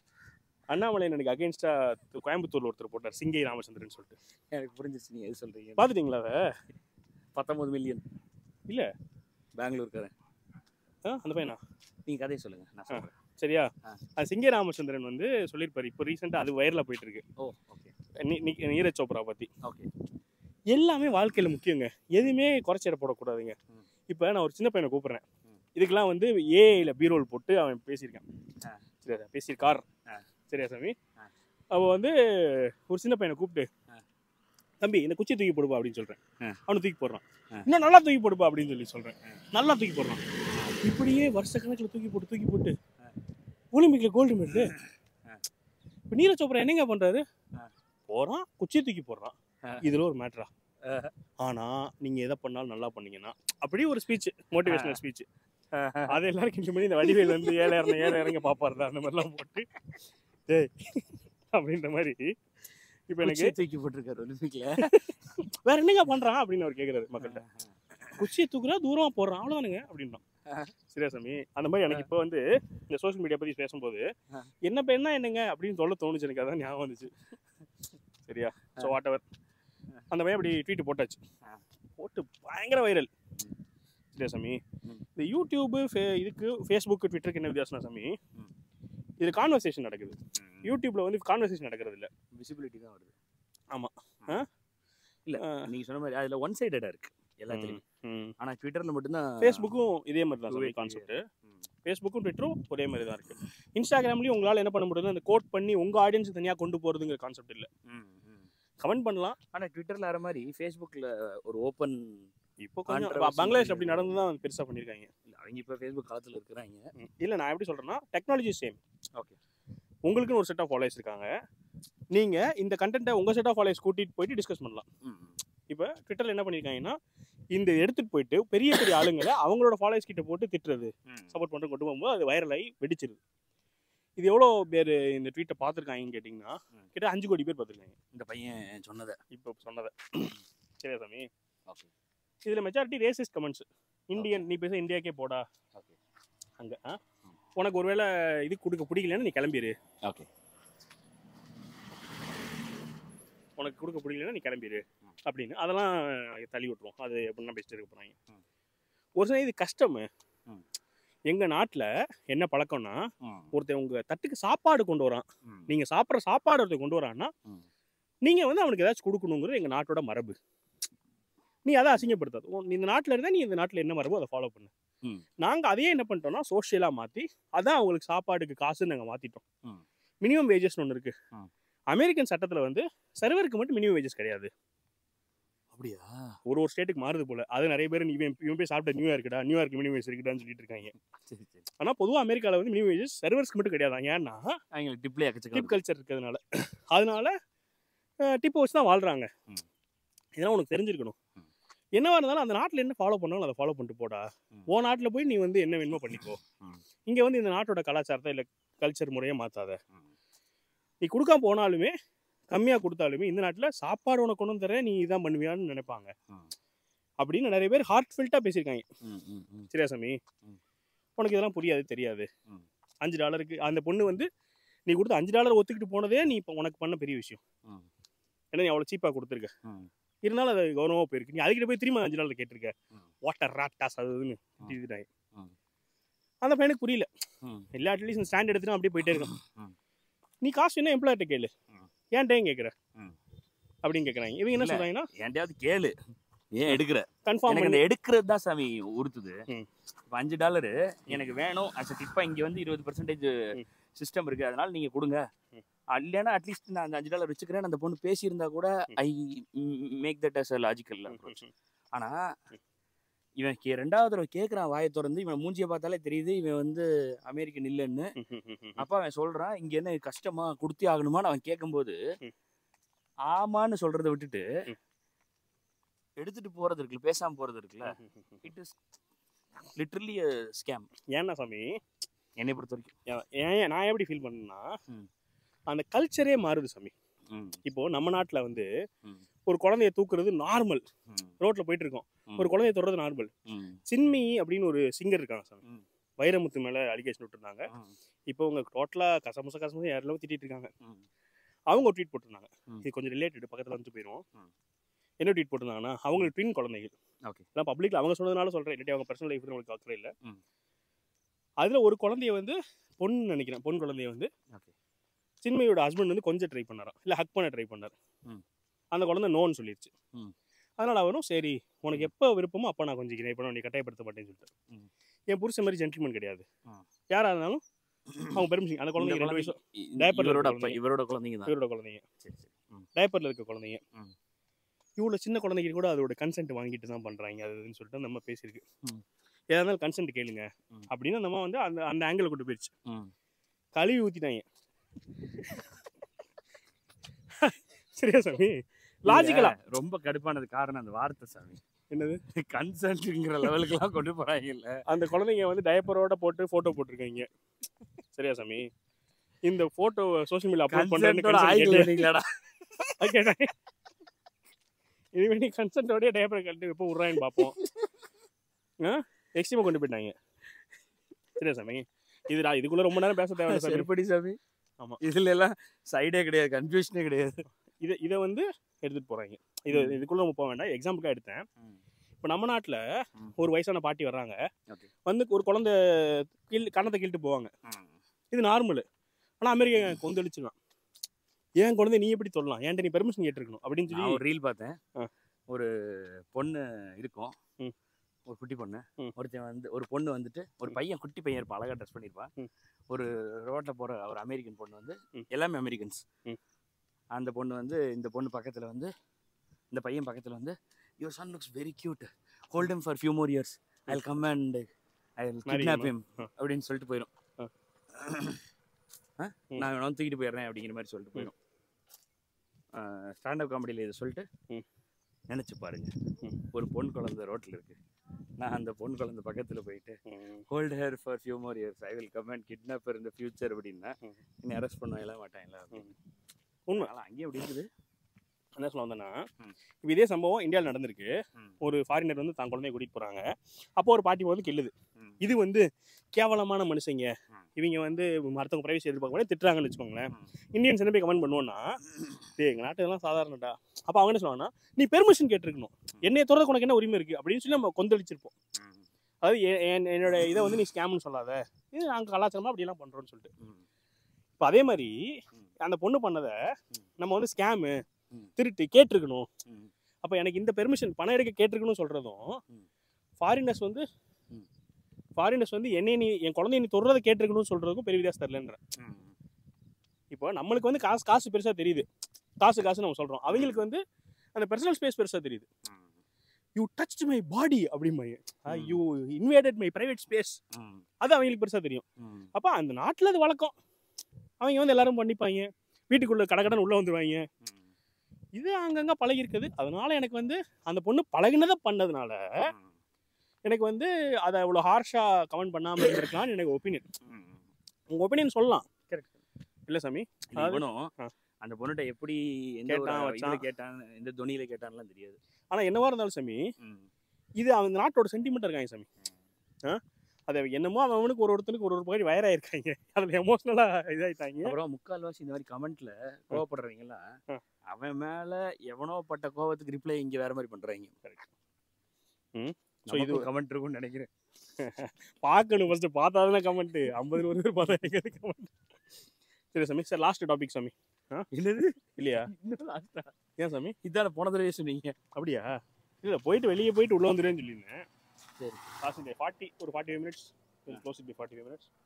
அண்ணாமலை எனக்கு அகைன்ஸ்டா கோயம்புத்தூர்ல ஒருத்தர் போட்டார் சிங்கை ராமச்சந்திரன் சொல்லிட்டு எனக்கு புரிஞ்சிச்சு நீங்க எது சொல்றீங்க பாத்துட்டீங்களா அதை பத்தொன்பது மில்லியன் இல்ல. பெங்களூர்காரன் ஆ, அந்த பையனா நீங்க கதையை சொல்லுங்க நான் சொல்றேன் சரியா ஆ. அது சிங்கை ராமச்சந்திரன் வந்து சொல்லியிருப்பாரு இப்போ ரீசெண்டாக அது வைரலாக போயிட்டு இருக்கு ஓ ஓகே நீ- நீ- நீரஜ் சோப்ரா பத்தி ஓகே எல்லாமே வாழ்க்கையில முக்கியங்க எதுவுமே குறைச்சி எடை போடக்கூடாதுங்க ம். இப்போ நான் ஒரு சின்ன பையனை கூப்பிடுறேன் ம். இதுக்கெல்லாம் வந்து ஏஐல பீரோல் போட்டு அவன் பேசியிருக்கான் ஆ. சரியா பேசியிருக்கார் ஆ. சரியா சாமி ஆ. அவ வந்து ஒரு சின்ன பையனை கூப்பிட்டு ஆ. தம்பி இந்த குச்சி தூக்கி போடுப்பா அப்படின்னு சொல்றேன் ஆ. அவனை தூக்கி போடுறான் ஆ. இன்னும் நல்லா தூக்கி போடுப்பா அப்படின்னு சொல்லி சொல்றேன் ஆ. நல்லா தூக்கி போடுறான் இப்படியே வருஷ கணக்குல தூக்கி போட்டு தூக்கி போட்டு ஆ. ஒலிம்பிக்ல கோல்டு மெடல் ஆ. இப்போ நீரஜ் சோப்ரா என்னங்க பண்றாரு ஆ. போறான் குச்சி தூக்கி போடுறான் ஆ. இதுல ஒரு மேட்ரா ஆனா நீங்க எதை பண்ணாலும் நல்லா பண்ணீங்கன்னா அப்படியே ஒரு ஸ்பீச் மோட்டிவேஷனல் ஸ்பீச் அது எல்லாரும் கிண்டல் பண்ணி இந்த வடிவேல் வந்து ஏழை இறங்க ஏழை இறங்க பாப்பாருடா அந்த மாதிரிலாம் போட்டு டேய் அப்படின்ற மாதிரி இப்போ எனக்கு குச்சியை தூக்கி போட்டிருக்காரு ஒலிம்பிக்ல வேற என்னங்க பண்றான் அப்படின்னு அவர் கேக்குறாரு மக்கள்கிட்ட குச்சியை தூக்குறா தூரமா போடுறான் அவ்வளவுதானுங்க அப்படின்றான் சரியா சாமி அந்த மாதிரி எனக்கு இப்போ வந்து இந்த சோஷியல் மீடியா பத்தி பேசும்போது ஆ. என்ன பெண்ணா என்னங்க அப்படின்னு சொல்ல தோணுச்சு எனக்கு அதான் ஞாபகம் வந்துச்சு சரியா ஸோ வாட் எவர் அந்த பையன் அப்படி ட்வீட் போட்டாச்சு ஆ. போட்டு பயங்கர வைரல் சரியா சாமி ம். இந்த யூடியூபு ஃபே- இதுக்கு ஃபேஸ்புக்கு ட்விட்டருக்கு என்ன வித்தியாசம் சாமி ம். இது கான்வர்சேஷன் நடக்குது யூடியூப்ல வந்து கான்வர்சேஷன் நடக்கிறது இல்ல விசிபிலிட்டி தான் வருது ஆமா. ஆ? ஆ? இல்ல ஆ. நீங்க சொன்ன மாதிரி அதுல ஒன் சைடடா இருக்கு எல்லாத்துலயும் ம். ஆனா ட்விட்டர்ல மட்டும்தான் ஃபேஸ்புக்கும் இதே மாதிரி தான் Two சாமி way கான்செப்ட் ம். ஃபேஸ்புக்கும் ட்விட்டரும் ஒரே மாதிரி தான் இருக்கு இன்ஸ்டாகிராம்லயும் உங்களால என்ன பண்ண முடியுது அந்த கோட் பண்ணி உங்க ஆடியன்ஸ் தனியா கொண்டு போறதுங்கிற கான்செப்ட் இல்ல ம், ம். கமெண்ட் பண்ணலாம் ஆனா ட்விட்டர்ல வர மாதிரி ஃபேஸ்புக்ல ஒரு ஓப்பன் இப்போ கொஞ்சம் Controversy பங்களாதேஷ் அப்படி நடந்து தான் பெருசா பண்ணிருக்காங்க அவங்க இப்ப ஃபேஸ்புக் காலத்துல இருக்கிறாங்க ம். இல்ல நான் எப்படி சொல்றேன்னா டெக்னாலஜி சேம் ஓகே உங்களுக்குன்னு ஒரு செட் ஆஃப் ஃபாலோவர்ஸ் இருக்காங்க நீங்க இந்த கண்டென்ட்டை உங்க செட் ஆஃப் ஃபாலோவர்ஸ் கூட்டிட்டு போயிட்டு டிஸ்கஸ் பண்ணலாம் இப்போ ட்விட்டர்ல என்ன பண்ணிருக்காங்கன்னா இந்த எடுத்துட்டு போயிட்டு பெரிய பெரிய ஆளுங்களை அவங்களோட ஃபாலோவர்ஸ் கிட்ட போட்டு திட்டுறது சப்போர்ட் பண்ணுறது கொண்டு போகும்போது அது வைரல் ஆகி வெடிச்சிருது இது எவ்வளோ பேர் இந்த ட்வீட்டை பார்த்துருக்காங்கன்னு கேட்டிங்கன்னா ம். கிட்ட அஞ்சு கோடி பேர் பார்த்துருக்காங்க இந்த பையன் சொன்னதை இப்போ சொன்னதை சரியா சாமி ஓகே இதில் மெஜாரிட்டி ரேசிஸ்ட் கமெண்ட்ஸ் இந்தியன் நீ பேச இந்தியாக்கே போடா ஓகே அங்கே ஆ உனக்கு ஒருவேளை இது கொடுக்க பிடிக்கலன்னு நீ கிளம்பிடு ஓகே உனக்கு கொடுக்க பிடிக்கலன்னா நீ கிளம்பிடு ம். அப்படின்னு அதெல்லாம் தள்ளி விட்டுருவோம் அது எப்படின்னா பெஸ்ட் இருக்க போகிறாங்க ம். ஒரு சில இது கஷ்டம் ம். எங்கள் நாட்டில் என்ன பழக்கம்னா ஒருத்தன் உங்கள் தட்டுக்கு சாப்பாடு கொண்டு வரான் நீங்கள் சாப்பிட்ற சாப்பாடு ஒருத்தன் கொண்டு வரான்னா ம். நீங்கள் வந்து அவனுக்கு ஏதாச்சும் கொடுக்கணுங்கிறது எங்கள் நாட்டோட மரபு நீ அதை அசிங்கப்படுத்தாது உன் நீ இந்த நாட்டில் இருந்தால் நீ இந்த நாட்டில் என்ன மரபோ அதை ஃபாலோ பண்ணு ம். நாங்கள் அதையே என்ன பண்ணிட்டோம்னா சோஷியலாக மாற்றி அதான் அவங்களுக்கு சாப்பாடுக்கு காசுன்னு நாங்கள் மாற்றிட்டோம் ம். மினிமம் வேஜஸ்னு ஒன்று இருக்குது ம். அமெரிக்கன் சட்டத்தில் வந்து சர்வருக்கு மட்டும் மினிமம் வேஜஸ் கிடையாது அப்படியா ஒரு ஒரு ஸ்டேட்டுக்கு மாறுது போல அது நிறைய பேர் நீ இவன் இவன் போய் சாப்பிட்ட நியூயார்க்குடா நியூயார்க் மினிமம் வேஜஸ் இருக்குடான்னு சொல்லிட்டு இருக்காங்க சரி சரி ஆனால் பொதுவாக அமெரிக்காவில் வந்து மினிமம் வேஜஸ் சர்வர்ஸ்க்கு மட்டும் கிடையாது ஏன்னா அவங்களுக்கு டிப்ளே டிப் அக்கச்சக்கம் கல்ச்சர் இருக்கிறதுனால அதனால டிப்பை வச்சு தான் வாழ்றாங்க ம். இதெல்லாம் உனக்கு தெரிஞ்சிருக்கணும் ம். என்னவா இருந்தாலும் அந்த நாட்டில் என்ன ஃபாலோ பண்ணாலும் அதை ஃபாலோ பண்ணிட்டு போடா ம். உன் நாட்டில் போய் நீ வந்து என்ன வேணுமோ பண்ணிக்கோ ம். இங்கே வந்து இந்த நாட்டோட கலாச்சாரத்தை இல்லை கல்ச்சர் முறையை மாற்றாத ம். நீ கொடுக்காம போனாலுமே கம்மியாக கொடுத்தாலுமே இந்த நாட்டில் சாப்பாடு உனக்கு கொண்டு வந்து தரேன் நீ இதான் பண்ணுவியான்னு நினைப்பாங்க ம். அப்படின்னு நிறைய பேர் ஹார்ட் ஃபில்ட்டாக பேசியிருக்காங்க ம், ம், ம். சரியா சாமி ம். உனக்கு இதெல்லாம் புரியாது தெரியாது ம். அஞ்சு டாலருக்கு அந்த பொண்ணு வந்து நீ கொடுத்த அஞ்சு டாலர் ஒத்துக்கிட்டு போனதே நீ இப்போ உனக்கு பண்ண பெரிய விஷயம் ம். ஏன்னா நீ அவ்வளோ சீப்பாக கொடுத்துருக்க ம். இருந்தாலும் அது கௌரவமாக போயிருக்கு நீ அதுக்கிட்ட போய் திரும்ப அஞ்சு டாலர் கேட்டிருக்க ம். வாட்டர் ராட்டாஸ் அது இதுன்னு ம். திட்டிட்டாங்க ம். அந்த பையனுக்கு புரியல ம். எல்லா அட்லீஸ்ட் ஸ்டாண்ட் எடுத்துட்டு அப்படியே போயிட்டே இருக்கான் ம். நீ காசு என்ன எம்ப்ளாய்ட்ட கேளு ம். ஏன்டையும் கேட்குற ம். அப்படின்னு கேட்குறாங்க இவங்க என்ன இல்ல. சொல்றாங்கன்னா ஏன்டையாவது கேளு ஏன் எடுக்கிற கன்ஃபார்ம் எனக்கு பண்ணி அந்த எடுக்கிறது தான் சாமி உறுத்துது ம். இப்போ அஞ்சு டாலரு எனக்கு வேணும் அஸ் டிப்பா இங்க வந்து இருபது பர்சன்டேஜ் ம். சிஸ்டம் இருக்கு அதனால நீங்க கொடுங்க ம். இல்லைன்னா அட்லீஸ்ட் நான் அந்த அஞ்சு டாலர் வச்சுக்கிறேன் அந்த பொண்ணு பேசியிருந்தா கூட I make that as a logical ஆனா இவன் கே- ரெண்டாவது தடவை கேட்குறான் வாயை திறந்து இவன் மூஞ்சியை பார்த்தாலே தெரியுது இவன் வந்து அமெரிக்கன் இல்லைன்னு அப்ப அவன் சொல்றான் இங்க என்ன கஷ்டமா கொடுத்தே ஆகணுமான்னு அவன் கேட்கும்போது ம். ஆமான்னு சொல்றதை விட்டுட்டு ம். எடுத்துட்டு போறது இருக்குல்ல பேசாம போறது இருக்குல்ல இட் இஸ் லிட்டரலி ஸ்கேம் ஏன்னா சாமி என்னை பொறுத்த வரைக்கும் ஏன் ஏன் நான் எப்படி ஃபீல் பண்ணேன்னா ம். அந்த கல்ச்சரே மாறுது சாமி ம், இப்போ நம்ம நாட்டுல வந்து ம், ஒரு குழந்தைய தூக்குறது நார்மல் ம், ரோட்ல போயிட்டு இருக்கோம் ம், ஒரு குழந்தைய தொடுறது நார்மல் ம், சின்மி அப்படின்னு ஒரு சிங்கர் இருக்காங்க சாமி ம். வைரமுத்து மேல அலிகேஷன் விட்டுருந்தாங்க ம், இப்போ அவங்க டோட்டலா கசமுச கசமுச யாரெல்லாம் திட்டிட்டு இருக்காங்க ம், அவங்க ஒரு ட்வீட் போட்டிருந்தாங்க ம். இது கொஞ்சம் ரிலேட்டட் பக்கத்துல வந்து போயிடும் ம். என்ன ட்வீட் போட்டிருந்தாங்கன்னா அவங்களுக்கு ட்வின் குழந்தைகள் Okay. நான் பப்ளிக்ல அவங்க சொன்னதுனால சொல்றேன் இல்லாட்டி அவங்க பர்சனல் லைஃப் உங்களுக்கு அக்கறை இல்லை ம். அதுல ஒரு குழந்தைய வந்து பொண்ணு நினைக்கிறேன் பொன் குழந்தைய வந்து Okay. சின்மையோட ஹஸ்பண்ட் வந்து கொஞ்சம் ட்ரை பண்ணாராம் இல்ல ஹக் பண்ண ட்ரை பண்ணார் ம். அந்த குழந்தை நோன்னு சொல்லிருச்சு ம். அதனால அவரும் சரி உனக்கு எப்போ விருப்பமோ அப்போ நான் கொஞ்சிக்கிறேன் இப்போ நான் நீ கட்டாயப்படுத்த மாட்டேன்னு சொல்லிட்டு ம். என் புருஷன் மாதிரி ஜென்டில்மேன் கிடையாது ம். யாரா இருந்தாலும் அவங்க பெருமிஷன் அந்த இந்த குழந்தைங்க ரெண்டு குழந்தை- வயசு இ- diaper ல இவரோட இருக்க அப்பா குழந்தைங்க. இவரோட குழந்தைங்க தான் இவரோட குழந்தைங்க சரி சரி ம், டயப்பர்ல இருக்க குழந்தைங்க ம். இவ்வளோ சின்ன குழந்தைங்க கூட அதோட கன்சென்ட் வாங்கிட்டு தான் பண்றாங்க அதுன்னு சொல்லிட்டு நம்ம பேசியிருக்கு ம். ஏதா இருந்தாலும் கன்சென்ட் கேளுங்க ம். அப்படின்னு நம்ம வந்து அந்த அந்த ஆங்கிள் கொண்டு போயிடுச்சு ம். கழுவி ஊத்திட்டாங்க சரியா சாமி லாஜிக்கலா இல்ல, ரொம்ப கடுப்பானது காரணம் அந்த வார்த்தை சாமி என்னது கன்சல்ட்ங்கிற லெவலுக்குலாம் கொண்டு போறாங்க இல்ல அந்த குழந்தைங்க வந்து டயப்பரோட போட்டு போட்டோ போட்டிருக்காங்க சரியா சாமி இந்த போட்டோ சோஷியல் மீடியா அப்லோட் கன்சென்ட்டோட பண்றேன்னு ஆய்கள் இல்லைங்களாடா கேட்டாங்க இதுவே நீ கன்சென்ட்டோடய டயப்பர் கழட்டி எப்போ விட்றான்னு பார்ப்போம் ஆ எக்ஸ்ட்ரீமாக கொண்டு போயிட்டாங்க சரியா சாமி இதுடா இதுக்குள்ள ரொம்ப நேரம் பேச தேவை சாமி செருப்படி சாமி ஆமா. இதுல எல்லாம் சைடே கிடையாது கன்ஃபியூஷனே கிடையாது இதை இதை வந்து எடுத்துட்டு போறாங்க இது ம். இதுக்குள்ள நம்ம போக வேண்டாம் எக்ஸாம்பிளுக்காக எடுத்தேன் இப்போ நம்ம நாட்டில் ம். ஒரு வயசான பாட்டி வர்றாங்க Okay. வந்து ஒரு குழந்தை கீழ் கண்ணத்தை கிழிட்டு போவாங்க இது நார்மல் ஆனால் அமெரிக்கா கொந்தளிச்சுருவான் ஏன் குழந்தை நீ எப்படி சொல்லலாம் ஏன்ட்ட நீ பெர்மிஷன் கேட்டிருக்கணும் அப்படின்னு நான் சொல்லி ஒரு ரீல் பார்த்தேன் ஆ. ஒரு பொண்ணு இருக்கும் ம். ஒரு குட்டி பொண்ணு ம். ஒருத்தன் வந்து ஒரு பொண்ணு வந்துட்டு ஒரு பையன் குட்டி பையன் இருப்பான் அழகா ட்ரெஸ் பண்ணியிருப்பான் ம். ஒரு ரோட்ல போற ஒரு அமெரிக்கன் பொண்ணு வந்து ம். எல்லாமே அமெரிக்கன்ஸ் ம். அந்த பொண்ணு வந்து இந்த பொண்ணு பக்கத்துல வந்து இந்த பையன் பக்கத்துல வந்து your son looks very cute hold him for few more years I will come and I will Marry kidnap him, him ஆ. அப்படின்னு சொல்லிட்டு போயிடும் ஆ. ஆ? ம். நான் இவனை வந்து தூக்கிட்டு போயிடுறேன் அப்படிங்கிற மாதிரி சொல்லிட்டு போயிடும் ஸ்டாண்டப் காமெடியில் இதை சொல்லிட்டு ம். நினைச்சு பாருங்க ம். ஒரு பொன் குழந்தை ரோட்ல இருக்கு நான் அந்த பொன் குழந்தை பக்கத்துல போயிட்டு ம். Hold her for few more years I will come and kidnapper இந்த ஃபியூச்சர் அப்படின்னா ம். என்னை அரெஸ்ட் பண்ண மாட்டாங்களா உண்மை. அதனால அங்கேயே அப்படி இருக்குது என்ன சொல்ல வந்தேன்னா ம். இப்போ இதே சம்பவம் இந்தியாவில் நடந்திருக்கு ம். ஒரு ஃபாரினர் வந்து தான் குழந்தைய கூட்டிட்டு போறாங்க அப்போ ஒரு பாட்டி வந்து கிள்ளுது ம். இது வந்து கேவலமான மனுஷங்க ம். இவங்க வந்து மற்றவங்க பிரைவசி எதிர்பார்க்க கூட திட்டுறாங்கன்னு வச்சுக்கோங்களேன் ம். இந்தியன்ஸ் என்ன போய் கமெண்ட் பண்ணுவோம்னா டேய் எங்க நாட்டு இதெல்லாம் சாதாரணடா அப்போ அவங்க என்ன சொல்லுவாங்கன்னா நீ பெர்மிஷன் கேட்டிருக்கணும் என்னைய தொடர்ந்து உனக்கு என்ன உரிமை இருக்கு அப்படின்னு சொல்லி நம்ம கொந்தளிச்சிருப்போம் ம். அதாவது எ- என்- என்னோட இதை வந்து நீ ஸ்கேம்னு சொல்லாத இது நாங்கள் கலாச்சாரமா அப்படிலாம் பண்றோம்னு சொல்லிட்டு ம். இப்போ அதே மாதிரி ம். அந்த பொண்ணு பண்ணதை ம். நம்ம வந்து ஸ்கேமு ம். திருட்டு கேட்டிருக்கணும் ம். அப்போ எனக்கு இந்த பெர்மிஷன் பணம் எடுக்க கேட்டிருக்கணும் சொல்றதும் ம். ஃபாரினர்ஸ் வந்து ம். ஃபாரினர்ஸ் வந்து என்னை நீ என் குழந்தைய நீ தொடுறதை கேட்டிருக்கணும்னு சொல்றதுக்கும் பெரிய வித்தியாசம் தெரியலன்ற ம். இப்போ நம்மளுக்கு வந்து காசு காசு பெருசா தெரியுது காசு காசு நம்ம சொல்றோம் அவங்களுக்கு வந்து அந்த பர்சனல் ஸ்பேஸ் பெருசா தெரியுது ம். யூ டச் மை பாடி அப்படிம்பாங்க ம். You invaded my private space ம். அது அவங்களுக்கு பெருசா தெரியும் ம். அப்போ அந்த நாட்டில் அது வழக்கம் அவங்க வந்து எல்லாரும் பண்ணிப்பாங்க வீட்டுக்குள்ள கடகடன் உள்ள வந்துருவாங்க ம். இது அங்கங்க பழகி இருக்குது அதனால எனக்கு வந்து அந்த பொண்ணு பழகினதை பண்ணதுனால ம். எனக்கு வந்து அதை அவ்வளோ ஹார்ஷா கமெண்ட் பண்ணாம இருந்திருக்கலாம்னு எனக்கு ஒப்பீனியன் ம். உங்க ஒப்பீனியன் சொல்லலாம் இல்ல சாமி இல்ல, அதாவது- இவனும் ஆ. அந்த பொண்ணுகிட்ட எப்படி எந்த கேட்டான், ஒரு இதுல வச்சான். கேட்டான் எந்த துணியில கேட்டான்லாம் தெரியாது ஆனா என்னவா இருந்தாலும் சாமி ம். இது அந்த நாட்டோட சென்டிமெண்ட் இருக்காங்க சாமி ஆ? அதை என்னமோ அவன் அவனுக்கு ஒரு ஒருத்தனுக்கு ஒரு ஒரு மாதிரி வயராயிருக்காங்க அதில் எமோஷ்னலாக இதாயிட்டாங்க அப்புறம் முக்கால்வாசி இந்த மாதிரி கமெண்ட்ல கோவப்படுறவங்கலாம் ஆ. அவன் மேல எவனோ பட்ட கோவத்துக்கு ரிப்ளை இங்க வேற மாதிரி பண்றாங்க ம். So ஸோ இது- இது கமெண்ட் இருக்கும்னு நினைக்கிறேன் பார்க்கணும் ஃபர்ஸ்ட் பார்த்தா தானே கமெண்ட் ஐம்பது ஒரு பேர் பார்த்தா எங்கே கமெண்ட் சரி சாமி சார் லாஸ்ட் டாபிக் சாமி என்னது இல்லையா இன்னும் last ஆ? ஏன் சாமி இதான போன தடவை சொன்னீங்க அப்படியா இல்லை போயிட்டு வெளியே போயிட்டு உள்ள வந்துடுன்னு சொல்லியிருந்தேன் சரி. லாஸ்ட் டே ஃபார்ட்டி ஒரு forty five minutes close be forty five minutes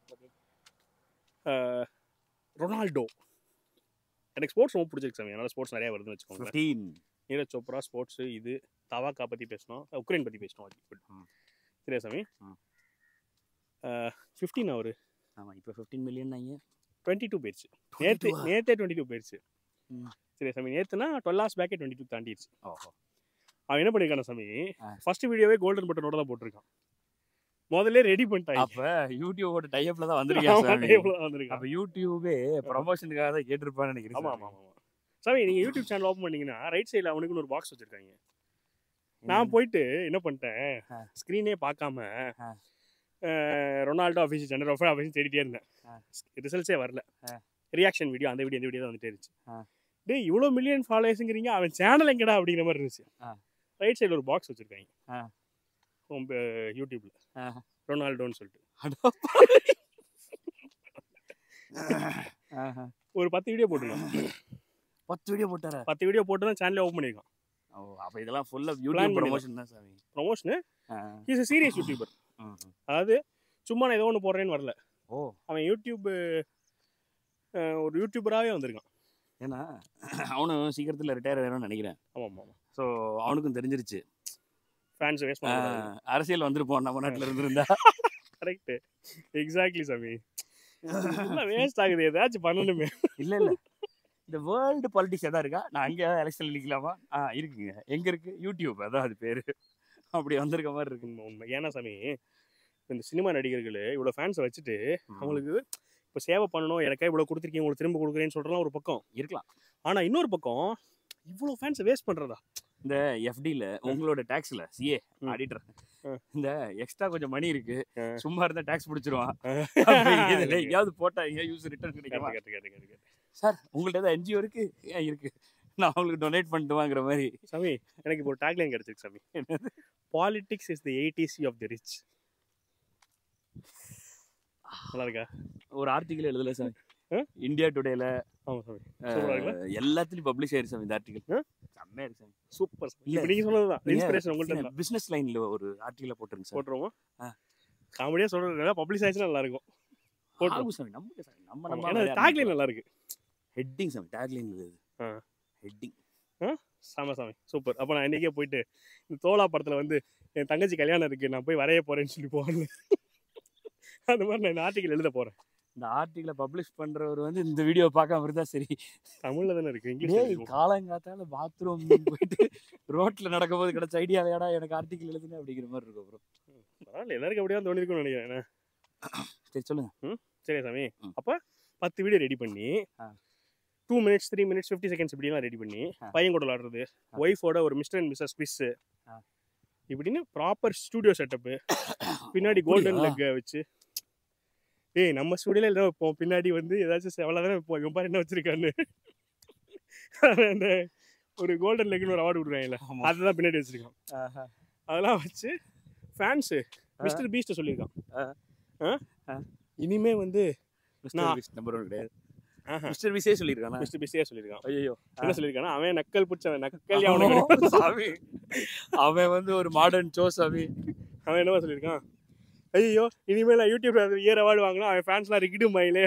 Ronaldo எனக்கு ஸ்போர்ட்ஸ் ரொம்ப பிடிச்சிருக்கு சாமி அதனால ஸ்போர்ட்ஸ் நிறையா வருதுன்னு வச்சுக்கோங்க ஃபிஃப்டீன் நீரஜ் சோப்ரா ஸ்போர்ட்ஸ் இது தவாக்கா பற்றி பேசணும் உக்ரைன் பற்றி பேசணும் அது ம். சரியா சாமி ம். ஃபிஃப்டீன் அவர் ஆமா இப்போ ஃபிஃப்டீன் மில்லியன் நாங்க டுவெண்ட்டி டூ போயிடுச்சு நேற்று 22 நேற்றே டுவெண்ட்டி டூ போயிடுச்சு ம். சரியா சாமி நேற்றுனா டுவெல் ஹவர்ஸ் பேக்கே டுவெண்ட்டி டூ தாண்டிடுச்சு ஓஹோ அவன் என்ன பண்ணியிருக்கான சாமி ஆ. ஃபர்ஸ்ட் வீடியோவே கோல்டன் பட்டனோட தான் போட்டிருக்கான் முதல்ல ரெடி பண்ணிட்டாங்க அப்ப யூடியூபோட டைப்ல தான் வந்திருக்கேன் ஆமா, சாமி table தான் வந்திருக்கான் அப்ப யூடியூபே ப்ரமோஷனுக்காக தான் கேட்டிருப்பான்னு நினைக்கிறேன் ஆமா சாமி. ஆமா ஆமா சாமி நீங்க யூடியூப் சேனல் ஓப்பன் பண்ணீங்கன்னா ரைட் சைடுல அவனுக்குன்னு ஒரு பாக்ஸ் வச்சிருக்காங்க என்ன? நான் போயிட்டு என்ன பண்ணிட்டேன் ஆ. ஸ்க்ரீனே பார்க்காம ஆ. அஹ், Ronaldo office general offer office தேடிட்டே இருந்தேன் ஆ. ரிசல்ட்ஸே வரல ஆ. ரியாக்ஷன் வீடியோ அந்த வீடியோ இந்த வீடியோ தான் வந்துட்டே இருந்துச்சு ஆ. டேய் இவ்வளோ மில்லியன் ஃபாலோவர்ஸுங்கிறீங்க அவன் சேனல் எங்கடா அப்படிங்கிற மாதிரி இருந்துச்சு ஆ. ரைட் சைடில் ஒரு பாக்ஸ் வச்சிருக்காங்க ஆ. உங்க யூடியூப்ல ஆ. ரொனால்டோன்னு சொல்லிட்டு ஆஹா. ஒரு பத்து வீடியோ போட்டுருக்கான் பத்து வீடியோ போட்டாரா பத்து வீடியோ போட்டு தான் சேனலே ஓப்பன் பண்ணியிருக்கான் ஓ அப்ப இதெல்லாம் ஃபுல்லா Plan யூடியூப் பண்ணி ப்ரமோஷன் தான் சாமி ப்ரொமோஷனு ஆ. இஸ் சீரியஸ் யூடியூபர் ம், ம். அதாவது சும்மா நான் ஏதோ ஒன்று போடுறேன்னு வரல ஓ அவன் யூடியூப் அஹ், ஒரு யூடியூபராகவே வந்திருக்கான் ஏன்னா அவனும் சீக்கிரத்துல ரிட்டையர் ஆயிடும்னு நினைக்கிறேன் ஆமாம் ஆமாம் ஸோ அவனுக்கும் தெரிஞ்சிருச்சு ஃபேன்ஸ் வேஸ்ட் ஆ, பண்ண அரசியல் வந்திருப்போம் நம்ம நாட்டுல இருந்திருந்தா கரெக்ட் எக்ஸாக்ட்லி சாமி வேஸ்ட் ஆகுது ஏதாச்சும் பண்ணணுமே இல்ல இல்ல இந்த வேர்ல்டு பாலிட்டிக்ஸ் எதா இருக்கா நான் அங்கே எலெக்ஷன் நிற்கலாமா ஆ இருக்குங்க எங்க இருக்கு யூடியூப் அதான் அது பேரு அப்படி வந்திருக்க மாதிரி இருக்கு உண்மை உண்மை ஏன்னா சாமி இந்த சினிமா நடிகர்கள் இவ்வளோ ஃபேன்ஸை வச்சுட்டு அவங்களுக்கு இப்போ சேவை பண்ணணும் எனக்கே இவ்வளோ கொடுத்துருக்கீங்க உங்களுக்கு திரும்ப கொடுக்குறேன்னு சொல்கிறலாம் ஒரு பக்கம் இருக்கலாம் ஆனால் இன்னொரு பக்கம் இவ்வளோ ஃபேன்ஸை வேஸ்ட் பண்ணுறதா இந்த எஃப்டில உங்களோட டாக்ஸ்ல சிஏ ம். ஆடிட்டர் ம். இந்த எக்ஸ்ட்ரா கொஞ்சம் மணி இருக்கு ஆ. சும்மா இருந்தா டாக்ஸ் பிடிச்சிருவான் கரெக்ட் இதுல எங்கேயாவது போட்டா எங்க யூஸ் ரிட்டர்ன் கிடைக்குமா கரெக்ட் கரெக்ட் கரெக்ட் சார் உங்கள்ட்ட ஏதாவது என்ஜிஓ இருக்கு ஏன் இருக்கு நான் அவங்களுக்கு டொனேட் பண்ணிட்டு வாங்குற மாதிரி சாமி எனக்கு இப்போ ஒரு டேக்லைன் கிடைச்சிருக்கு சாமி politics is the eighties of the rich நல்லா இருக்கா ஒரு ஆர்டிகல் எழுதல சார் ஆ? இந்தியா டுடேல ஆமாம் சாமி சூப்பரா இருக்குல்ல எல்லாத்துலயும் பப்ளிஷ் ஆயிருச்சு சாமி இந்த ஆர்டிகல் ஆ? செம்மையா இருக்கு சாமி சூப்பர் இல்ல. இப்போ நீங்கள் சொன்னது தான் இன்ஸ்பிரேஷன் உங்கள்கிட்ட தான் பிசினஸ் லைன்ல ஒரு ஆர்டிகல போட்டுருங்க சார் போட்டுருவோம் ஆ. காமெடியாக சொல்கிறது பப்ளிஷ் ஆயிடுச்சுன்னா நல்லா இருக்கும் போட்டுருவோம். ஆகும் சாமி நம்ம சாமி நம்ம ஆமா, நம்ம ஏன்னா டேக்லைன் நல்லா இருக்கு ஹெட்டிங் சாமி டேக்லைன் இது ஆ. ஹெட்டிங் சாம சாமி சூப்பர் அப்போ நான் இன்னைக்கே போயிட்டு இந்த தோலா படத்தில் வந்து என் தங்கச்சி கல்யாணம் இருக்கு நான் போய் வரைய போறேன்னு சொல்லி போகணும் அந்த மாதிரி நான் ஆர்டிக்கல் எழுத போறேன் இந்த ஆர்டிகலை பப்ளிஷ் பண்றவர் வந்து இந்த வீடியோ பார்க்காம இருந்தா சரி தமிழ்ல தானே இருக்கு டேய் இங்கிலீஷ் காலங்காத்தால பாத்ரூம் போயிட்டு ரோட்ல நடக்கும்போது கிடைச்ச ஐடியா வேடா எனக்கு ஆர்டிகல் எழுதுன அப்படிங்கிற மாதிரி இருக்கும் ப்ரோ பரவாயில்ல எல்லாருக்கும் அப்படியே தோணி இருக்கும்னு நினைக்கிறேன் சரி சொல்லுங்க சரியா சாமி ம். அப்போ பத்து வீடியோ ரெடி பண்ணி ஆ. Two minutes three minutes fifty seconds இப்படிலாம் ரெடி பண்ணி ஆ. பையன் கூட விளாடுறது ஆ. ஒய்ஃபோட ஒரு மிஸ்டர் அண்ட் மிஸ்ஸஸ் குவிஸ் ஆ. இப்படின்னு ப்ராப்பர் ஸ்டூடியோ செட்டப்பு பின்னாடி கோல்டன் லெக் வச்சு ஏய் நம்ம ஸ்டுடியோல ஏதோ இப்போ பின்னாடி வந்து ஏதாச்சும் செவலா தானே இப்போ இவன் பாரு என்ன வச்சிருக்கான்னு அந்த ஒரு கோல்டன் லெக்னு ஒரு அவார்டு கொடுக்குறாங்கல்ல ஆமா. அதுதான் பின்னாடி வச்சிருக்கான் ஆஹா. அதெல்லாம் வச்சு ஃபேன்ஸு மிஸ்டர் பீஸ்ட்டை சொல்லியிருக்கான் ஆ. ஆ? ஆ. இனிமே வந்து மிஸ்டர் நான்- பீஸ் நம்பர் ஒன் கிடையாது ஆஹா. மிஸ்டர் பீஸே சொல்லியிருக்கானா மிஸ்டர் பீஸே சொல்லியிருக்கான் ஐயோ என்ன சொல்லியிருக்கானா அவன் நக்கல் பிடிச்சவன் நக்கல் அவனுக்கு சாமி அவன் வந்து ஒரு மாடர்ன் சோ சாமி அவன் என்னவா சொல்லியிருக்கான் ஐயோ இனிமேல் நான் யூடியூப்ல இயர் அவார்டு வாங்கினா அவன் ஃபேன்ஸ்லாம் ரிக்கிடும் மயிலே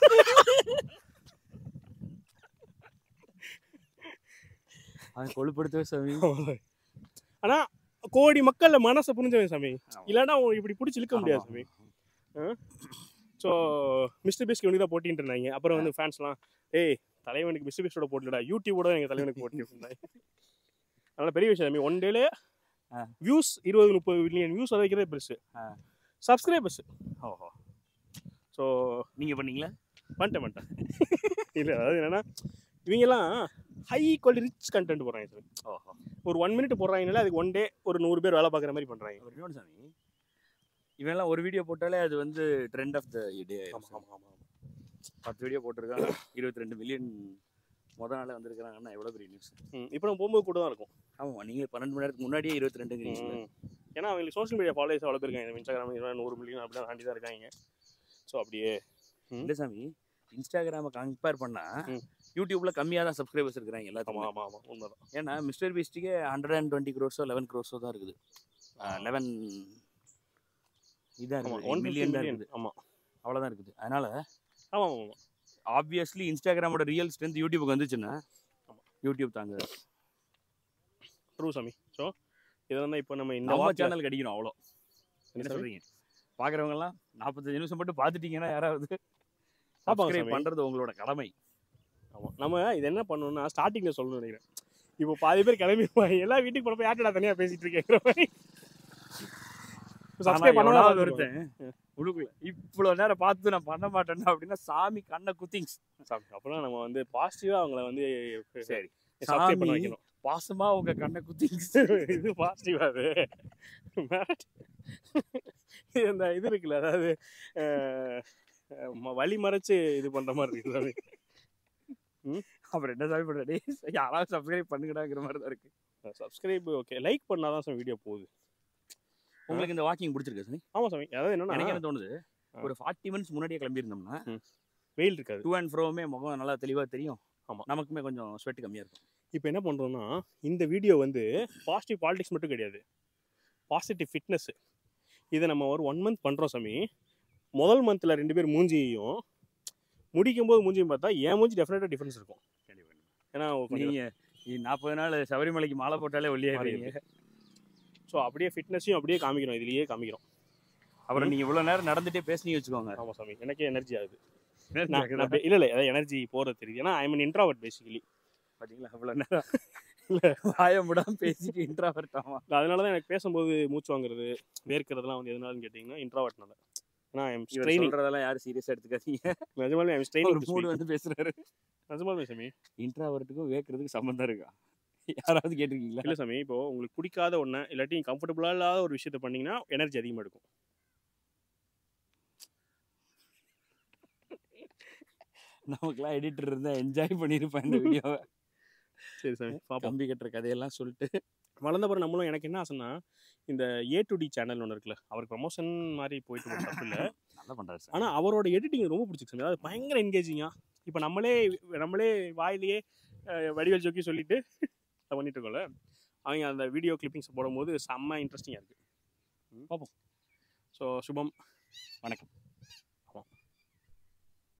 அவன் கொழுப்படுத்தவே சாமி ஆனா கோடி மக்கள்ல மனசை புரிஞ்சவன் சாமி இல்லைன்னா அவன் இப்படி பிடிச்சி இழுக்க முடியாது சாமி ஸோ மிஸ்டர் பிஸ்க்கு இவனுக்கு தான் போட்டின்னு இருந்தாங்க அப்புறம் வந்து ஃபேன்ஸ்லாம் ஏய் தலைவனுக்கு மிஸ்டர் பிஸ்டோட போட்டுடா யூடியூபோட தான் எங்கள் தலைவனுக்கு போட்டி இருந்தாங்க அதனால பெரிய விஷயம் சாமி ஒன் டேல ஆ. வியூஸ் இருபது முப்பது மில்லியன் வியூஸ் வர வைக்கிறதே பெருசு ஆ. சப்ஸ்கிரைபர்ஸ் ஓஹோ ஸோ நீங்க பண்ணீங்களா பண்ணிட்டேன் பண்ணிட்டேன் இல்லை அதாவது என்னன்னா இவங்கெல்லாம் ஹை குவாலிட்டி ரிச் கண்டென்ட் போடுறாங்க சார் ஓஹோ ஒரு ஒன் மினிட் போடுறாங்கனால அதுக்கு ஒன் டே ஒரு நூறு பேர் வேலை பார்க்குற மாதிரி பண்ணுறாங்க அப்புறம் இன்னொன்று சாமி இவன்லாம் ஒரு வீடியோ போட்டாலே அது வந்து ட்ரெண்ட் ஆஃப் த டே ஆமா ஆமா ஆமா ஆமா. பத்து வீடியோ போட்டிருக்காங்க இருபத்தி ரெண்டு மில்லியன் முத நாளே வந்திருக்காங்கன்னா எவ்வளோ பெரிய நியூஸ் ம், இப்போ நம்ம போகும்போது கூட தான் இருக்கும் ஆமாம் நீங்கள் பன்னெண்டு மணி நேரத்துக்கு முன்னாடியே இருபத்தி ரெண்டுங்கிறீங்க ம். ஏன்னா அவங்களுக்கு சோஷியல் மீடியா ஃபாலோவர்ஸ் அவ்வளோ பேர் இருக்காங்க இன்ஸ்டாகிராம் இருபது நூறு மில்லியன் அப்படி தாண்டி தான் இருக்காங்க ஸோ அப்படியே இல்லை சாமி இன்ஸ்டாகிராமை கம்பேர் பண்ணா ம். யூடியூப்ல கம்மியாக தான் சப்ஸ்கிரைபர்ஸ் இருக்கிறாங்க ஆமா எல்லாத்துக்கும் ஆமா ஆமா உண்மைதான் ஏன்னா மிஸ்டர் பீஸ்ட்டுக்கே ஹண்ட்ரட் அண்ட் டுவெண்ட்டி க்ரோஸோ லெவன் க்ரோஸோ தான் இருக்குது லெவன் இதாக ஆமா இருக்குது ஒன் மில்லியன் தான் மில்லியன் இருக்குது ஆமா அவ்வளோதான் இருக்குது அதனால ஆமா ஆமா ஆமா ஆப்வியஸ்லி இன்ஸ்டாகிராமோட ரியல் ஸ்ட்ரென்த் யூடியூபுக்கு வந்துச்சுன்னா ஆமா. யூடியூப் தாங்க ட்ரூ சாமி ஸோ இதெல்லாம் தான் இப்போ நம்ம இந்த நம்ம வாக்கில் சேனல் கிடைக்கணும் அவ்வளோ என்ன சொல்றீங்க பார்க்குறவங்கலாம் நாற்பத்தஞ்சு நிமிஷம் மட்டும் பார்த்துட்டீங்கன்னா யாராவது பார்ப்பாங்க சப்ஸ்கிரைப் சாமி. பண்ணுறது உங்களோட கடமை ஆமாம் நம்ம இது என்ன பண்ணணும்னா ஸ்டார்டிங்கில் சொல்லணும்னு நினைக்கிறேன் இப்போ பாதி பேர் கிளம்பிடுவாங்க எல்லா வீட்டுக்கு போனப்போ யார்ட்டா தனியாக பேசிட்டு இருக்கேங்கிற மாதிரி ஆனா சப்ஸ்கிரைப் எவனாவது பண்ணலாம் ஒருத்தன் உள்ளுக்குள்ள இவ்வளோ நேரம் பார்த்து நான் பண்ண மாட்டேன்னா அப்படின்னா சாமி கண்ணை குத்திங்ஸ் அப்புறம் நம்ம வந்து பாசிட்டிவாக அவங்கள வந்து சரி சப்ஸ்கிரைப் பண்ண சாமி. வைக்கணும் பாசமா உங்க கண்ணை குத்திங்ஸ் இது பாசிட்டிவா அது மிரட்டு. இது இந்த இது இருக்குல்ல அதாவது அஹ், ம- வழி மறைச்சு இது பண்ற மாதிரி இருக்குது அது. அப்புறம் என்ன சாமி பண்ற டேய் யாராவது சப்ஸ்கிரைப் பண்ணுங்கடாங்கிற மாதிரி தான் இருக்கு சப்ஸ்கிரைப் ஓகே லைக் பண்ணாதான் சார் வீடியோ போகுது உங்களுக்கு இந்த வாக்கிங் பிடிச்சிருக்கு சாமி ஆமா சாமி அதாவது என்னன்னா எனக்கு என்ன தோணுது ஆ. ஒரு ஃபார்ட்டி மினிட்ஸ் முன்னாடியே கிளம்பியிருந்தோம்னா வெயில் இருக்காது டூ அண்ட் ஃப்ரோவுமே முகம் நல்லா தெளிவா தெரியும் ஆமா. நமக்குமே கொஞ்சம் ஸ்வெட் கம்மியா இருக்கும் இப்போ என்ன பண்றோம்னா இந்த வீடியோ வந்து பாசிட்டிவ் பாலிடிக்ஸ் மட்டும் கிடையாது பாசிட்டிவ் ஃபிட்னஸ் இதை நம்ம ஒரு ஒன் மந்த் பண்றோம் சாமி முதல் மந்த்ல ரெண்டு பேர் மூஞ்சியையும் முடிக்கும் போது மூஞ்சியும் பார்த்தா என் மூஞ்சி டெஃபினட்டாக டிஃபரன்ஸ் இருக்கும் ஏன்னா கொஞ்சம் நீங்க நாற்பது நாள் சபரிமலைக்கு மாலை போட்டாலே ஒல்லியாயிருவீங்க ஸோ அப்படியே ஃபிட்னஸையும் அப்படியே காமிக்கிறோம் இதுலயே காமிக்கிறோம் அப்புறம் நீங்க இவ்வளவு நேரம் நடந்துட்டே பேசி வச்சுக்கோங்க ஆமா சாமி எனக்கே எனர்ஜி ஆகுது நான் நான் பே- இல்ல இல்ல அதான் எனர்ஜி போறது தெரியுது ஏன்னா ஐ மீன் இன்ட்ராவர்ட் பேசிக்கலி பாத்தீங்களா இவ்வளவு நேரம் வாய முடாம பேசிட்டு இன்ட்ராவர்ட் ஆமா அதனால தான் எனக்கு பேசும்போது மூச்சு வாங்குறது வேர்க்கிறதுலாம் வந்து எதனாலன்னு கேட்டிங்கன்னா இன்ட்ராவர்ட்னால ஏன்னா ஐ எம் இவர் ஸ்ட்ரெயினிங் சொல்றதெல்லாம் யாரும் சீரியஸா எடுத்துக்காதீங்க நிஜமாலுமே ஐ எம் ஒரு ஸ்ட்ரெயினிங் மூடு வந்து பேசுறாரு நிஜமாலுமே சாமி இன்ட்ராவர்ட்டுக்கும் வேக்கிறதுக்கு சம்பந்தம் இருக்கா யாராவது கேட்டிருக்கீங்களா இல்ல சாமி இப்போ உங்களுக்கு பிடிக்காத ஒண்ணு இல்லாட்டி கம்ஃபர்டபுளா இல்லாத ஒரு விஷயத்த பண்ணீங்கன்னா எனர்ஜி அதிகமா எடுக்கும் நமக்குலாம் எடிட்டர் இருந்தா என்ஜாய் பண்ணிருப்பேன் இந்த வீடியோவை சரி சாமி பாப்போம் கம்பி கட்டுற கதையெல்லாம் சொல்லிட்டு வளர்ந்த பிறகு நம்மளும் எனக்கு என்ன ஆசைன்னா இந்த ஏ டு டி சேனல் ஒன்று இருக்குல்ல அவருக்கு ப்ரமோஷன் மாதிரி போயிட்டு போகிற தப்பு இல்லை நல்லா பண்றாரு சார் ஆனால் அவரோட எடிட்டிங் ரொம்ப பிடிச்சிருக்கு சாமி அதாவது பயங்கர என்கேஜிங்காக இப்போ நம்மளே நம்மளே வாயிலேயே அஹ், வடிவேல் ஜோக்கி சொல்லிட்டு அதை பண்ணிட்டு இருக்கோம்ல அவங்க அந்த வீடியோ கிளிப்பிங்ஸ் போடும்போது செம்ம இன்ட்ரெஸ்டிங்காக இருக்குது பார்ப்போம் ஸோ சுபம் வணக்கம்